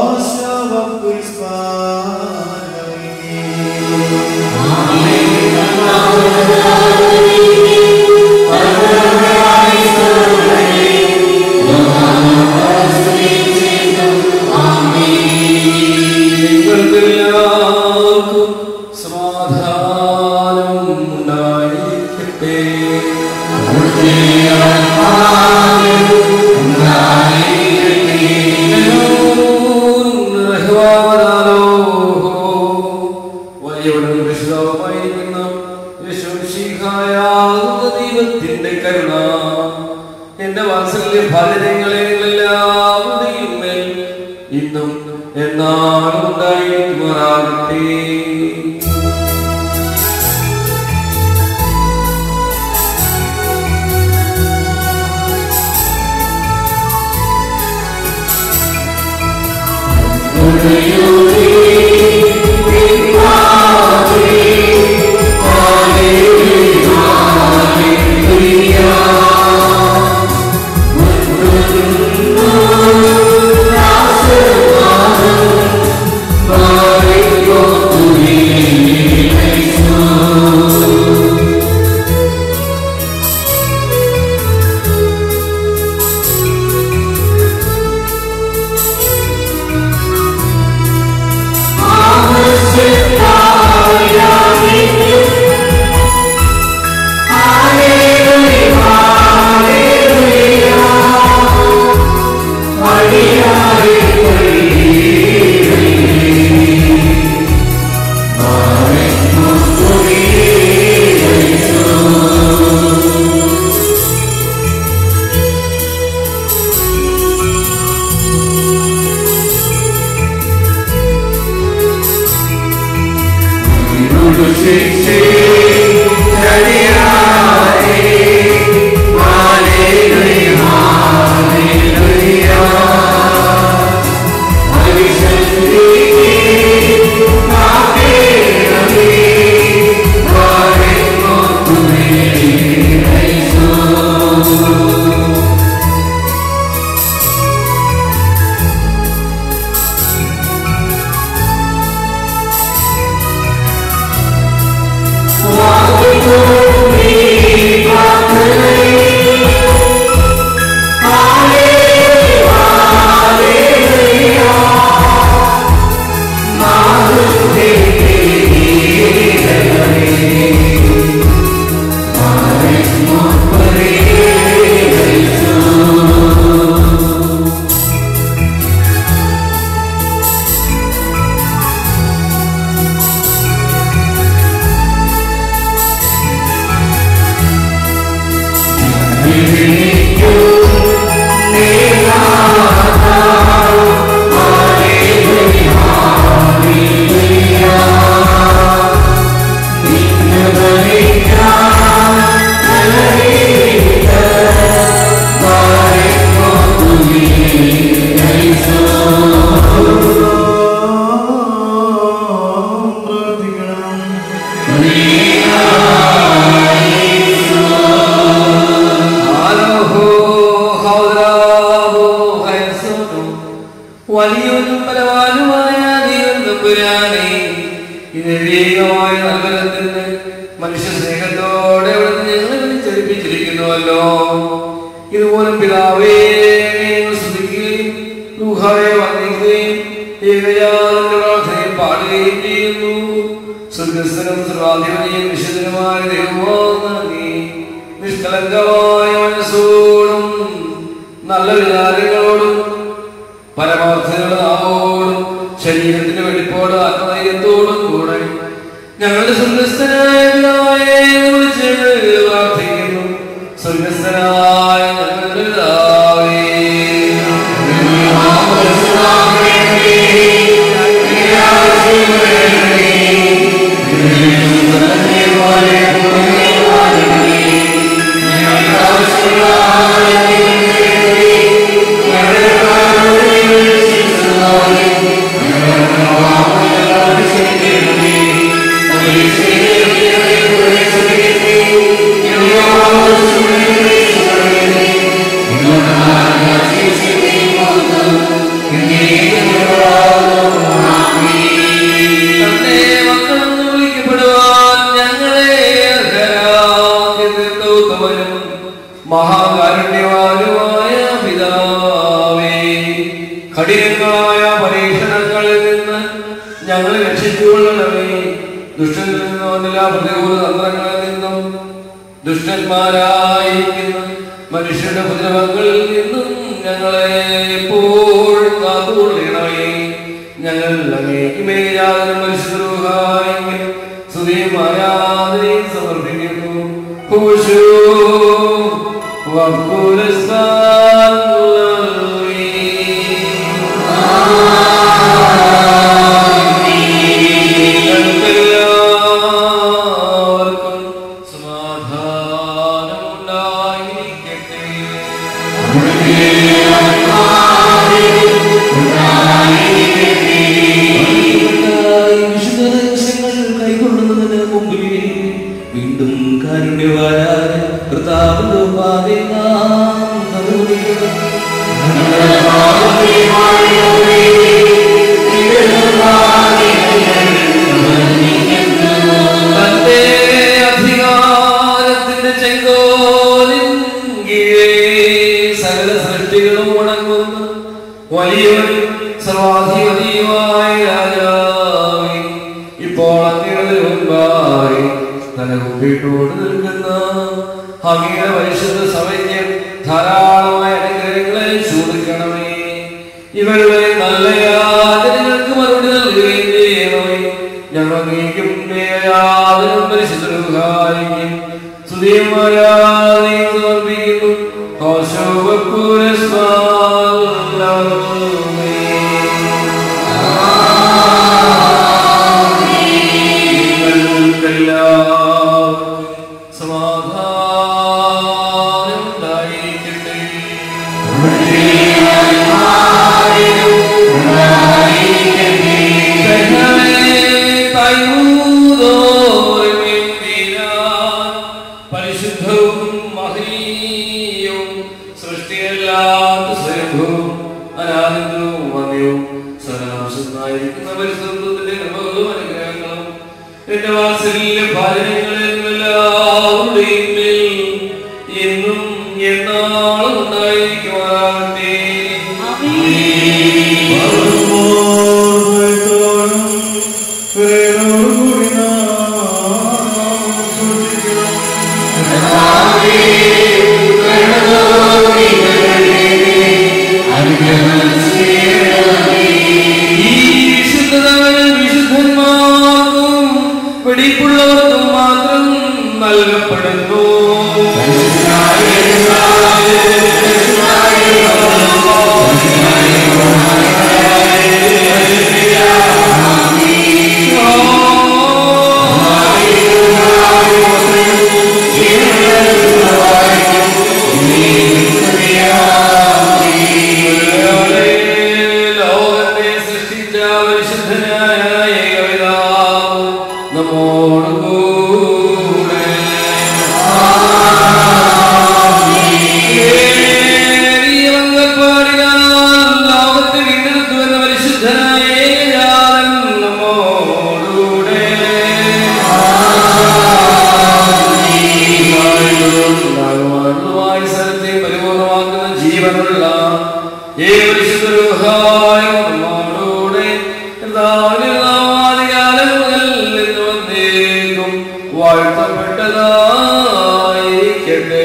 നിങ്ങൾക്കെല്ലാവർക്കും സമാധാനം ഉണ്ടായിരിക്കട്ടെ വലിയവനും രക്ഷിതാവുമായിരിക്കുന്ന യേശുമിശിഹായാകുന്ന ദൈവത്തിന്റെ കരുണ എന്റെ വാത്സല്യ ഫലനങ്ങളെ എല്ലാവരുടെയും മേൽ ഇന്നും എന്നാളും ഉണ്ടായിരിക്കുമാറാകട്ടെ Hallelujah. വലിയവനും ബലവാനുമായ ദൈവം തമ്പുരാനെ ഇത് ദൈവമായ നഗരത്തിന് മനുഷ്യ സ്നേഹത്തോടെ അവിടുന്ന് ഞങ്ങളെ വിളിച്ചടിപ്പിച്ചിരിക്കുന്നുവല്ലോ ഇതുപോലെ പിതാവേ ഞങ്ങൾ സ്തുതിക്കുകയും ദുഃഖയെ വന്ദിക്കുകയും ഏകജാതന്റെ പ്രാർത്ഥനയിൽ പാടുകയും ചെയ്യുന്നു സ്വർഗസ്ഥനും സർവാധിപതിയും വിശുദ്ധനുമായ ദൈവമോ നന്ദി നിഷ്കളങ്കമായ മനസ്സോടും നല്ല വിചാരങ്ങളോടും പരമാർത്ഥങ്ങളുടെ നാമോടും ശരീരത്തിന്റെ വെടിപ്പോട് ആത്മധൈര്യത്തോടും കൂടെ ഞങ്ങളുടെ സ്വർഗസ്ഥനായ പിതാവേ എന്ന് വിളിച്ച് ഞങ്ങൾ പ്രാർത്ഥിക്കുന്നു സ്വർഗസ്ഥനായ ഞങ്ങളുടെ പിതാവേ തന്നെ മക്കളെന്ന് വിളിക്കപ്പെടുവാൻ ഞങ്ങളെ അർഹരാക്കി തീർത്തവനും മഹാകാരുണ്യവാനുമായ പിതാവേ കഠിനങ്ങളായ പരീക്ഷണങ്ങളിൽ നിന്ന് ഞങ്ങളെ രക്ഷിച്ചുകൊള്ളണമേ ദുഷ്ടനിൽ നിന്നും എല്ലാ പ്രതികൂല തന്ത്രങ്ങളിൽ നിന്നും ദുഷ്ടന്മാരായിരിക്കുന്ന മനുഷ്യരുടെ ഉപദ്രവങ്ങളിൽ നിന്നും ഞങ്ങളെ എപ്പോഴും കാത്തുകൊള്ളണമേ ഞങ്ങൾ അങ്ങേക്ക് മേലാതെ മനുഷ്യദ്രോഹായെങ്കിൽ സ്തുതിയും ആരാധനയും സമർപ്പിക്കുന്നു ഹൂശൂ എല്ലാവർക്കും സമാധാനം ഉണ്ടായിരിക്കട്ടെ വിശുദ്ധ രഹസ്യങ്ങൾ കൈക്കൊള്ളുന്നതിന് മുമ്പിൽ വീണ്ടും കാരുണ്യവാരായ കർത്താവിന്റെ ഉപാധി നാം നമസ്കരിക്കണം. തന്റെ അധികാരത്തിന്റെ ചെങ്കോലിൻ കീഴേ സകല സൃഷ്ടികളും ഉണങ്ങുന്ന വലിയവനും സർവാധിപതിയുമായ രാജാവേ ഇപ്പോൾ അങ്ങയുടെ മുൻപായി തന്നെ കുപ്പിട്ടോട് നിൽക്കുന്ന അങ്ങയുടെ പരിശുദ്ധ സഭയ്ക്ക് ധാരാളമായ അനുഗ്രഹങ്ങളെ ചോദിക്കണമേ ഇവരുടെ നല്ല യാതനകൾക്ക് മറുപടി നൽകുകയും ചെയ്യണമേ ഞങ്ങൾ നീക്കും യാതൊരു പരിശുദ്ധരും സ്തുതിയും ആരാധനയും സമർപ്പിക്കുന്നു സമാധാനം ഉണ്ടായിരിക്കട്ടെ പരിശുദ്ധവും മഹനീയവും സൃഷ്ടിയല്ലാത്ത സ്വയംഭവും അനാനന്ദവും വന്യവും സനാംശനായിരിക്കുന്ന പരിശുദ്ധത്തിന്റെ കൃപകളും അനുഗ്രഹങ്ങളും എന്റെ വാത്സല്യ ഭാര്യങ്ങളിൽ എല്ലാവരുടെയും മേൽ എന്നും എന്നാളും ഉണ്ടായിരിക്കുവാനാകട്ടെ ഈ വിശുദ്ധതകൾ വിശുദ്ധന്മാർക്കും വെടിപ്പുള്ളവർക്കും മാത്രം നൽകപ്പെടുന്നു ലോകത്തെ സൃഷ്ടിച്ച പരിശുദ്ധനായ ഏകപിതാവ് നമ്മോട് കൂടെ ഈശ്വഹായ നമ്മോടെ എല്ലാവരും നാം ആദികാലം മുതൽ ഇന്ന് വന്നേക്കും വാഴ്ത്തപ്പെട്ടതായിരിക്കട്ടെ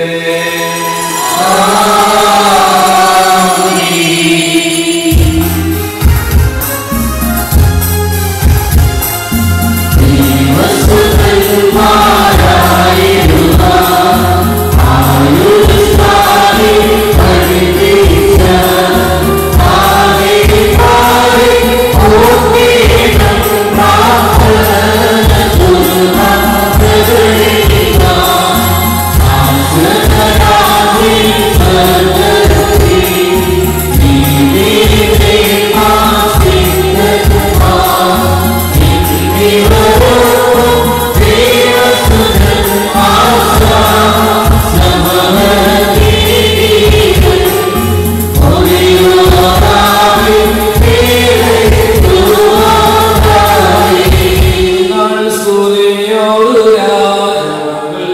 നാൾ സ്തുതിയോട് രാജമകൾ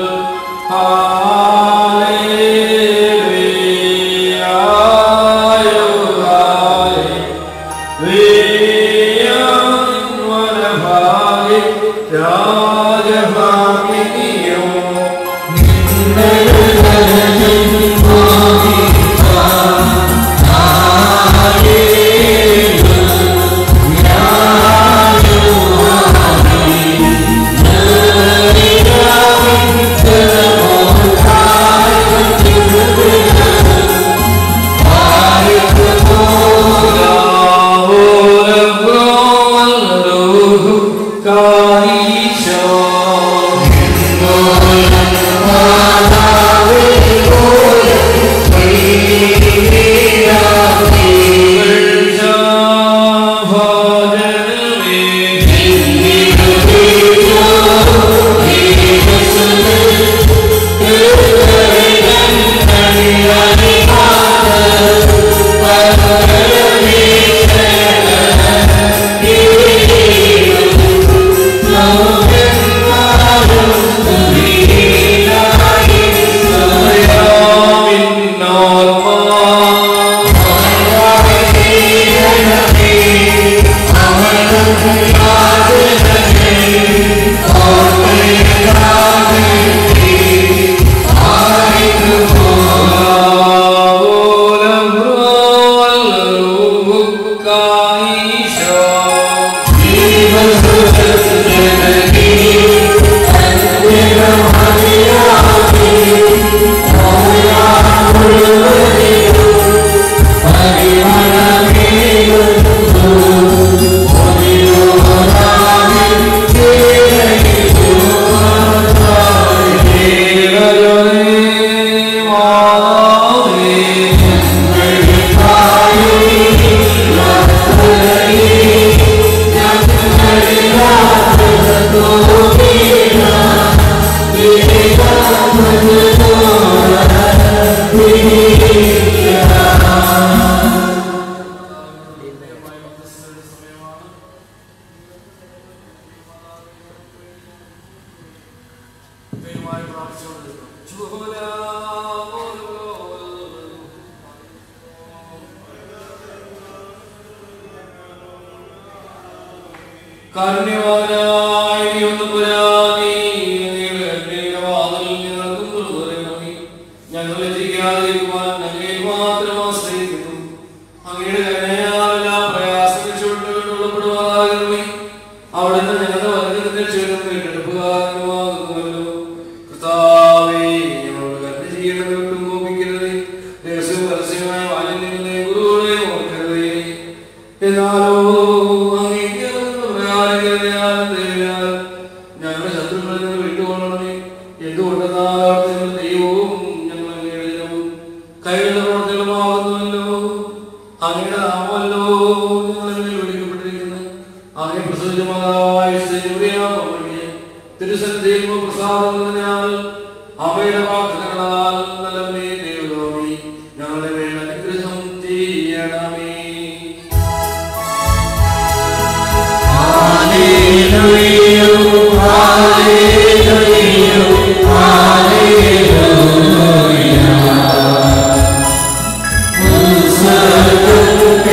കാരുണ്യവാനായ നീ ഒന്ന് പുരാണി ഞങ്ങളെ ചെയ്യാതിരിക്കുവാൻ ഞങ്ങളെ മാത്രം ആശ്രയിക്കുന്നു അങ്ങയുടെ കരുണയാലെല്ലാം പ്രയാസങ്ങൾ ചുട്ടുകൊണ്ടുള്ളപ്പെടുവാതാകണമേ അവിടുന്ന് ഞങ്ങളുടെ വർഗത്തിൽ ചേർന്ന് വീണ്ടെടുപ്പുകാരനുമാകുന്നുവല്ലോ കർത്താവേ ഞങ്ങളോട് കരുണ ചെയ്യണമെന്നും കോപിക്കരുതേ രഹസ്യവും പരസ്യമായ മാലിന്യങ്ങളെ ഗുരുകളെ ഓർക്കരുതേ എന്നാലോ അങ്ങേക്ക് പ്രകാരം ദൈവയാൽ ഞങ്ങളുടെ ശത്രുക്കളിൽ നിന്ന് വിട്ടുകൊള്ളണമേ എന്തുകൊണ്ടെന്നാൽ അവിടുത്തെ ദൈവവും ഞങ്ങൾ അങ്ങയുടെ ജനവും കൈകളുടെ പ്രവർത്തികളുമാകുന്നുവല്ലോ അങ്ങയുടെ നാമല്ലോ ഞങ്ങളെ മേൽ വിളിക്കപ്പെട്ടിരിക്കുന്നു അങ്ങേ പ്രസവിച്ചമായ തിരുസന്നിധിയിൽ പ്രസാദത്തിനാൽ അവയുടെ പ്രാർത്ഥനകളാൽ നല്ലവനെ ദൈവമേ ഞങ്ങളുടെ മേൽ അനുഗ്രഹം ചെയ്യണമേ Hallelujah.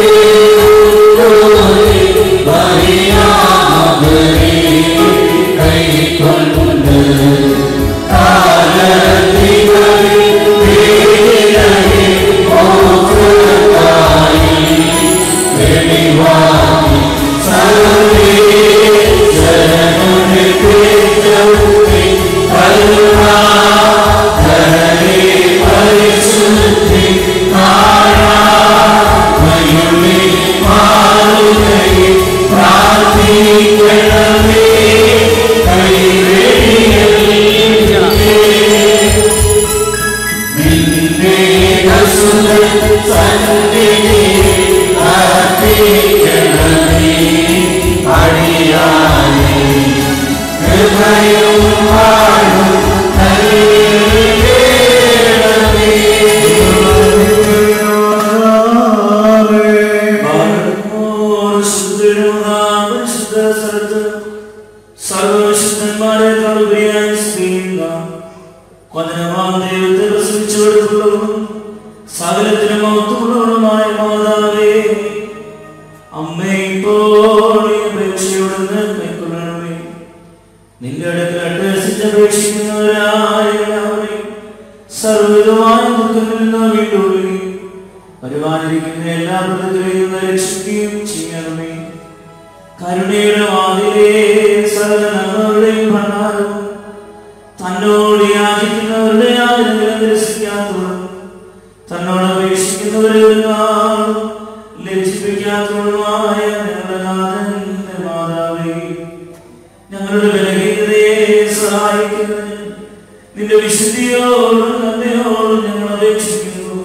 നിന്ന് കൈക്കൊള്ളണമേ നിന്റെ അടുക്കൽ അഭ്യസിച്ചപേക്ഷിക്കുന്നവരായ എല്ലാവരെയും സർവ്വവിധമായ ദുഃഖത്തിൽ നിന്ന് വീണ്ടുകൊള്ളുകയും വരുവാനിരിക്കുന്ന എല്ലാ പ്രതികളെയും നിന്ന് രക്ഷിക്കുകയും ചെയ്യണമേ കരുണയുടെ വാതിലേ സകല നന്മകളുടെയും ഭണ്ഡാരവും തന്നോട് യാചിക്കുന്നവരുടെ യാചനകളെ നിരസിക്കാത്തവളും തന്നോട് അപേക്ഷിക്കുന്നവരെ ഒരു നാളും ലജ്ജിപ്പിക്കാത്തവളുമായ ഞങ്ങളുടെ നാഥന്റെ മാതാവേ ഞങ്ങളുടെ ബലഹീനതയെ സഹായിക്കുന്നതിന് നിന്റെ വിശുദ്ധിയോടും നന്ദിയോടും ഞങ്ങൾ അപേക്ഷിക്കുന്നു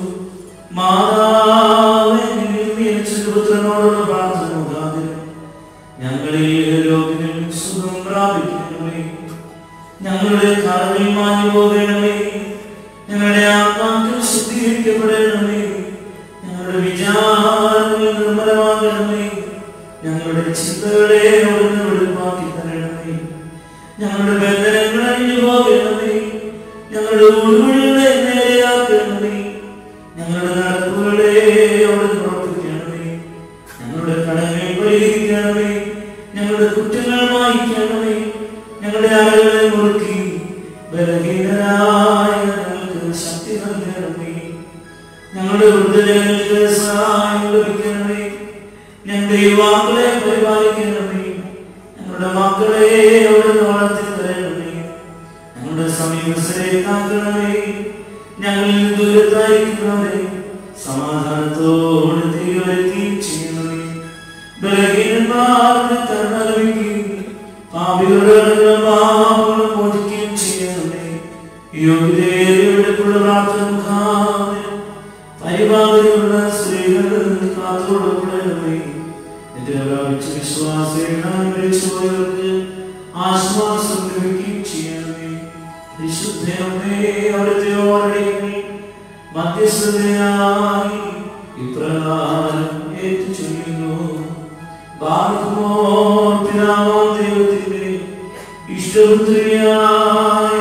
മാതാവേ നിന്നിൽ നിയമിച്ച പുത്രനോടുള്ള പ്രാർത്ഥന മുഖാന്തരം ഞങ്ങളിൽ രോഗികൾ സുഖം പ്രാപിക്കണമേ ഞങ്ങളുടെ കടവിൽ മാഞ്ഞു പോകണമേ ഞങ്ങളുടെ ആത്മാക്കൾ ശുദ്ധീകരിക്കപ്പെടണമേ ഞങ്ങളുടെ വിചാരങ്ങൾ നിർമ്മലമാകണമേ ഞങ്ങളുടെ ചിന്തകളെ അവിടുന്ന് വെളിവാക്കി തരണമേ ഞങ്ങളുടെ ബന്ധനങ്ങൾ അഴിഞ്ഞു പോകണമേ ഞങ്ങളുടെ ഉൾവഴികളെ നേരെയാക്കണമേ ഞങ്ങളുടെ നടപ്പുകളെ അവിടുന്ന് ഉറപ്പിക്കണമേ ഞങ്ങളുടെ കടങ്ങൾ പരിഹരിക്കണമേ ഞങ്ങളുടെ കുറ്റങ്ങൾ മായിക്കണമേ ഞങ്ങളുടെ ആളുകളെ മുറുക്കി ബലഹീനരായ ഞങ്ങൾക്ക് ശക്തി നൽകണമേ ഞങ്ങളുടെ വൃദ്ധജനങ്ങൾക്ക് സഹായം ലഭിക്കണമേ ഞങ്ങളുടെ യുവാക്കളെ പരിപാലിക്കണമേ ഞങ്ങളുടെ മക്കളെ അവിടെ വളർത്തി തരണമേ ഞങ്ങളുടെ സമീപസ്ഥരെ കാക്കണമേ ഞങ്ങളിൽ ദൂരത്തായിരിക്കുന്നവരെ സമാധാനത്തോടെ തിരികെ വരുത്തുകയും ചെയ്യണമേ ബലഹീനന്മാർക്ക് കരുണ ലഭിക്കുകയും പാപികളുടെ പാപങ്ങൾ മോചിക്കുകയും ചെയ്യണമേ യോഗ്യതയുടെ പ്രാർത്ഥന മുഖാന്തരം പരിപാടിയുള്ള സ്ത്രീകൾ കാത്തോടൊപ്പണമേ എന്റെ വ്യാപിച്ച വിശ്വാസങ്ങൾക്ക് ആശ്വാസം ലഭിക്കുകയും ചെയ്യണമേ വിശുദ്ധമേ അവിടുത്തെ ഓരടികൾ മധ്യസ്ഥതയായി ഇപ്രകാരം ഏറ്റു ചൊല്ലുന്നു ബാലകുമോ പിതാവോ ദൈവത്തിന്റെ ഇഷ്ടപുത്രിയായ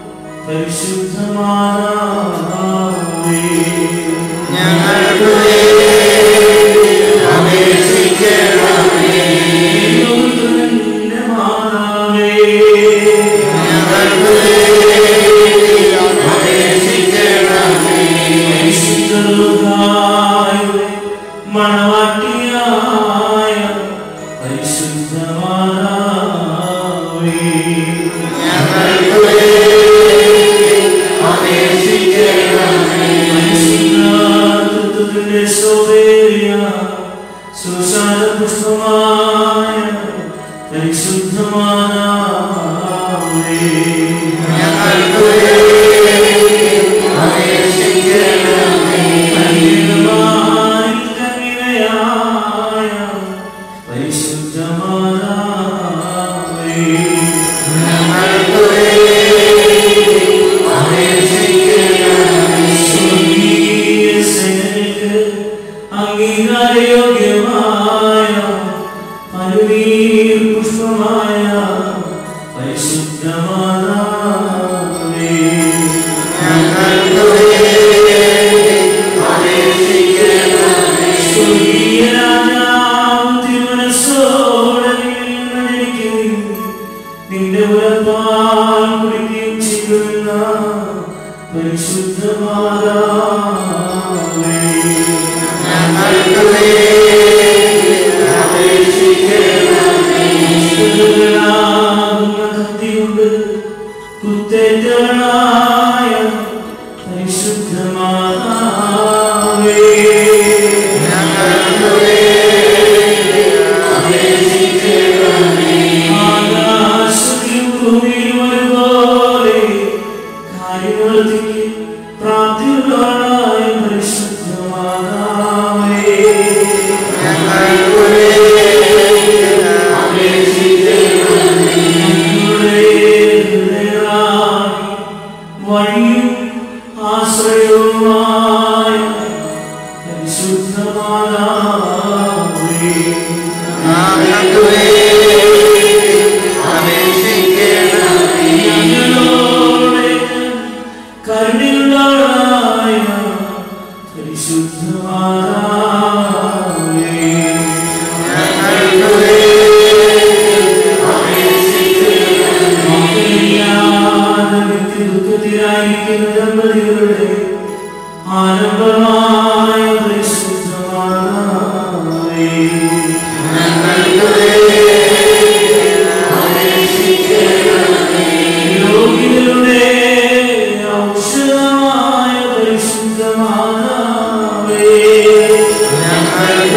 പരിശുദ്ധമാതാവേ ദൈവപുത്രന്റെ മാതാവേ പരിശുദ്ധമായ മണവാട്ടിയായ പരിശുദ്ധമാതാവേ പരിശുദ്ധാത്മത്തിന്റെ ശോഭേയ സുശാല പുഷ്പമായ പരിശുദ്ധമാതാവേ അംഗീകാരയോഗ്യമായ പരുവീർ പുഷ്പമായ പരിശുദ്ധമാതാവേ നിന്റെ ഉറപ്പാൽ കുടിക്കുകയും ചെയ്യുന്ന പരിശുദ്ധമാതാവുണ്ട് കുത്തേറ്റവനായ പരിശുദ്ധമാതാവേ ആകാശത്തിലും ഭൂമിയിലും ഒരുപോലെ കാര്യങ്ങൾക്ക് പ്രാപ്തിയുള്ളവളായ പരിശുദ്ധമാതാവേ ഞങ്ങളുടെ ഹൃദയറാണി വഴിയും ആശ്രയവുമായ പരിശുദ്ധമാതാവേ ഞങ്ങളോട് കരുണയുള്ളവളായ പരിശുദ്ധമാതാവേ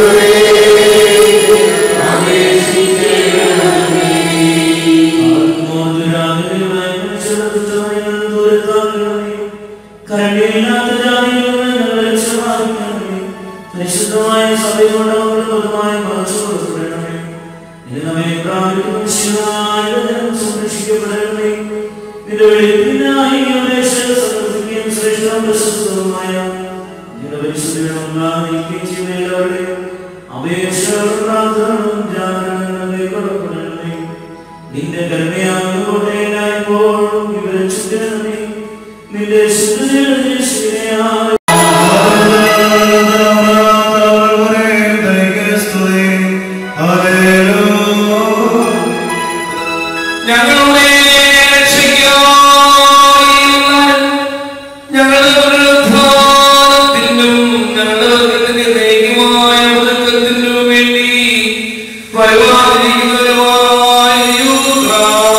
പരിശുദ്ധമായ സഭയോട് പൊതുവായി മറച്ചു കൊടുക്കണമേ നിന്നെ പ്രാപിക്കും സംരക്ഷിക്കപ്പെടണമേ നിന്റെ വെളിപ്പിനായി സമർപ്പിക്കുകയും ശ്രേഷ്ഠവും പ്രശസ്തവുമായ നിന്റെ പരിശുദ്ധീകരണമുള്ളായിരിക്കുകയും ചെയ്യുന്ന എല്ലാവരുടെയും അപേക്ഷ പ്രാർത്ഥനകളും ജാഗ്രതകളെ കൊടുക്കണമേ നിന്റെ കരുണയാകുന്നതോടെ എല്ലായ്പ്പോഴും ഇവരെ ചുറ്റണമേ നിന്റെ ശുദ്ധജീവനെ ഞങ്ങളുടെ രക്ഷയ്ക്കായി ഞങ്ങളുടെ പുനരുദ്ധാനത്തിനും ഞങ്ങളുടെ വർഗത്തിന്റെ ദൈവമായ ഒതുക്കത്തിനും വേണ്ടി വരുവാനിരിക്കുന്നവരുമായ യൂത്ര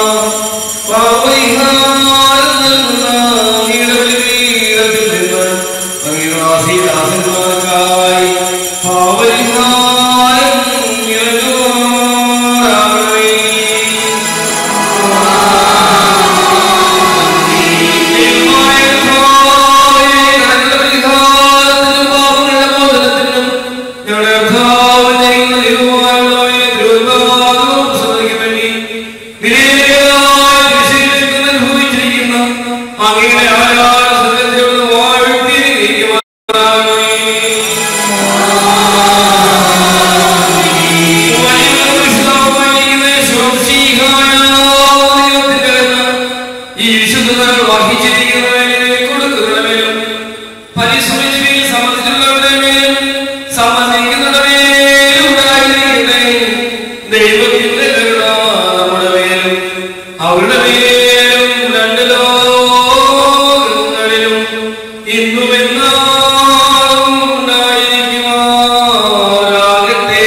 പാപപരിഹാരം നൽകുന്ന അങ്ങയുടെ ബലിപീഠത്തിൽ നിന്ന് അങ്ങയുടെ ദാസീദാസന്മാർക്കായി പാപപരിഹാരം ഇറങ്ങുമാറാകണമേ. ഈ വിശുദ്ധങ്ങൾ വഹിച്ചിരിക്കുന്നവരെ കൊടുക്കുന്നവരും പരിശ്രമിച്ച് സംബന്ധിച്ചുള്ളവരുടെ മേലും സംബന്ധിക്കുന്നവരുടെ മേലും ഉണ്ടായിരിക്കട്ടെ ദൈവത്തിന്റെ കരുണ നമ്മുടെ മേലും അവരുടെ മേലും രണ്ട് ലോകങ്ങളിലും ഇന്നും എന്നാളും ഉണ്ടായിരിക്കുമാറാകട്ടെ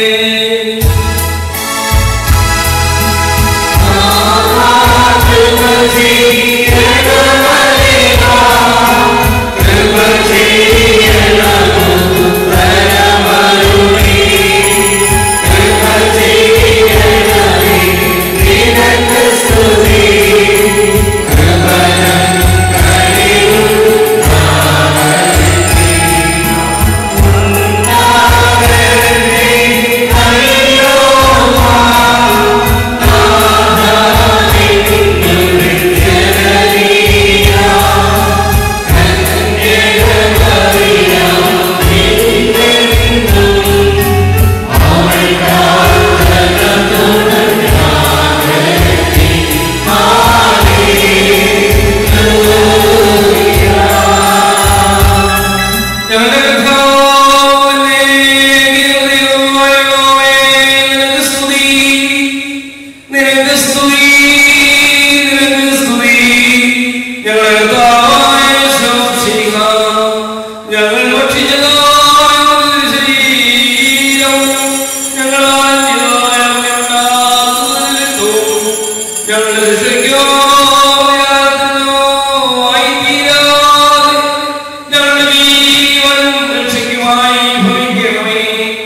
ഞങ്ങളുടെ കർത്താവേ, ദൈവമായ യഹോവേ, നിനക്ക് സ്തുതി. നിനക്ക് സ്തുതി, നിനക്ക് സ്തുതി. ഞങ്ങളുടെ കർത്താവായ ശംസിക, ഞങ്ങൾ ഭക്ഷിച്ചതായ നിന്റെ ശരീരം, ഞങ്ങൾ ആദ്യമായ ഉണ്ടാക്കുന്നതിലെത്തും. ഞങ്ങളുടെ രക്ഷയ്ക്കോ പ്രയാസത്തിനോ ആയിത്തീരാതെ ഞങ്ങളുടെ ജീവൻ രക്ഷയ്ക്കുമായി ഭവിക്കണമേ.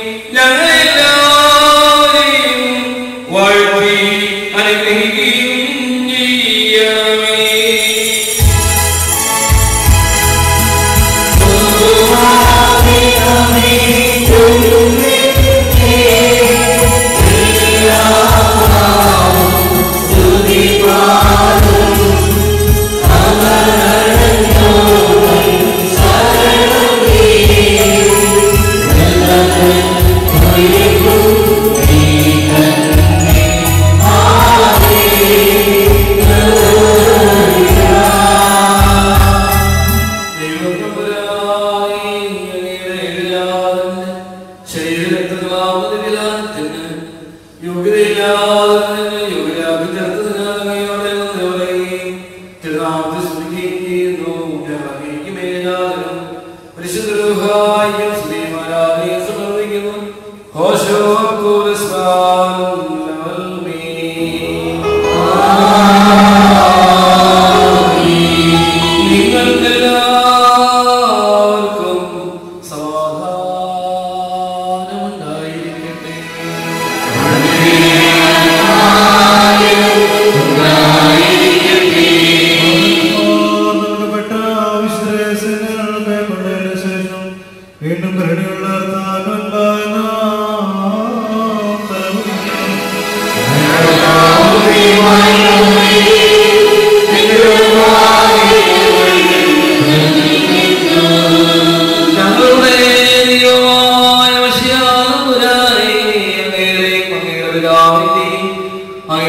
ഞങ്ങളെല്ലാവരെയും വാഴ്ത്തി അനുഗ്രഹിക്കുകയും ചെയ്യണമേ. ദൈവപ്രഭുരായി അങ്ങയുടെ എല്ലാവരും ശരീരരക്തങ്ങളാവുന്ന വിധാനത്തിന് യോഗ്യതയില്ലാതെ യോഗ്യരാക്കി ചേർത്തതിന് അങ്ങയോടെ നന്ദി പറയുകയും തിരുനാമത്തെ സ്തുതിക്കുകയും ചെയ്യുന്നു. ഞങ്ങൾ അങ്ങേക്ക് മേലാതനും പരിശുദ്ധ രൂഹായിക്കും സ്തുതിയും സമർപ്പിക്കുന്നു ഹോശോ കൂലസ്വാൻ നിങ്ങൾക്കെല്ലാവർക്കും സമാധാനം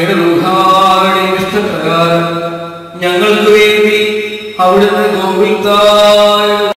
അങ്ങയുടെ റുഹാരുടെയും ഇഷ്ടപ്രകാരം ഞങ്ങൾക്ക് വേണ്ടി അവിടുന്ന് ഗോകുൽത്തായ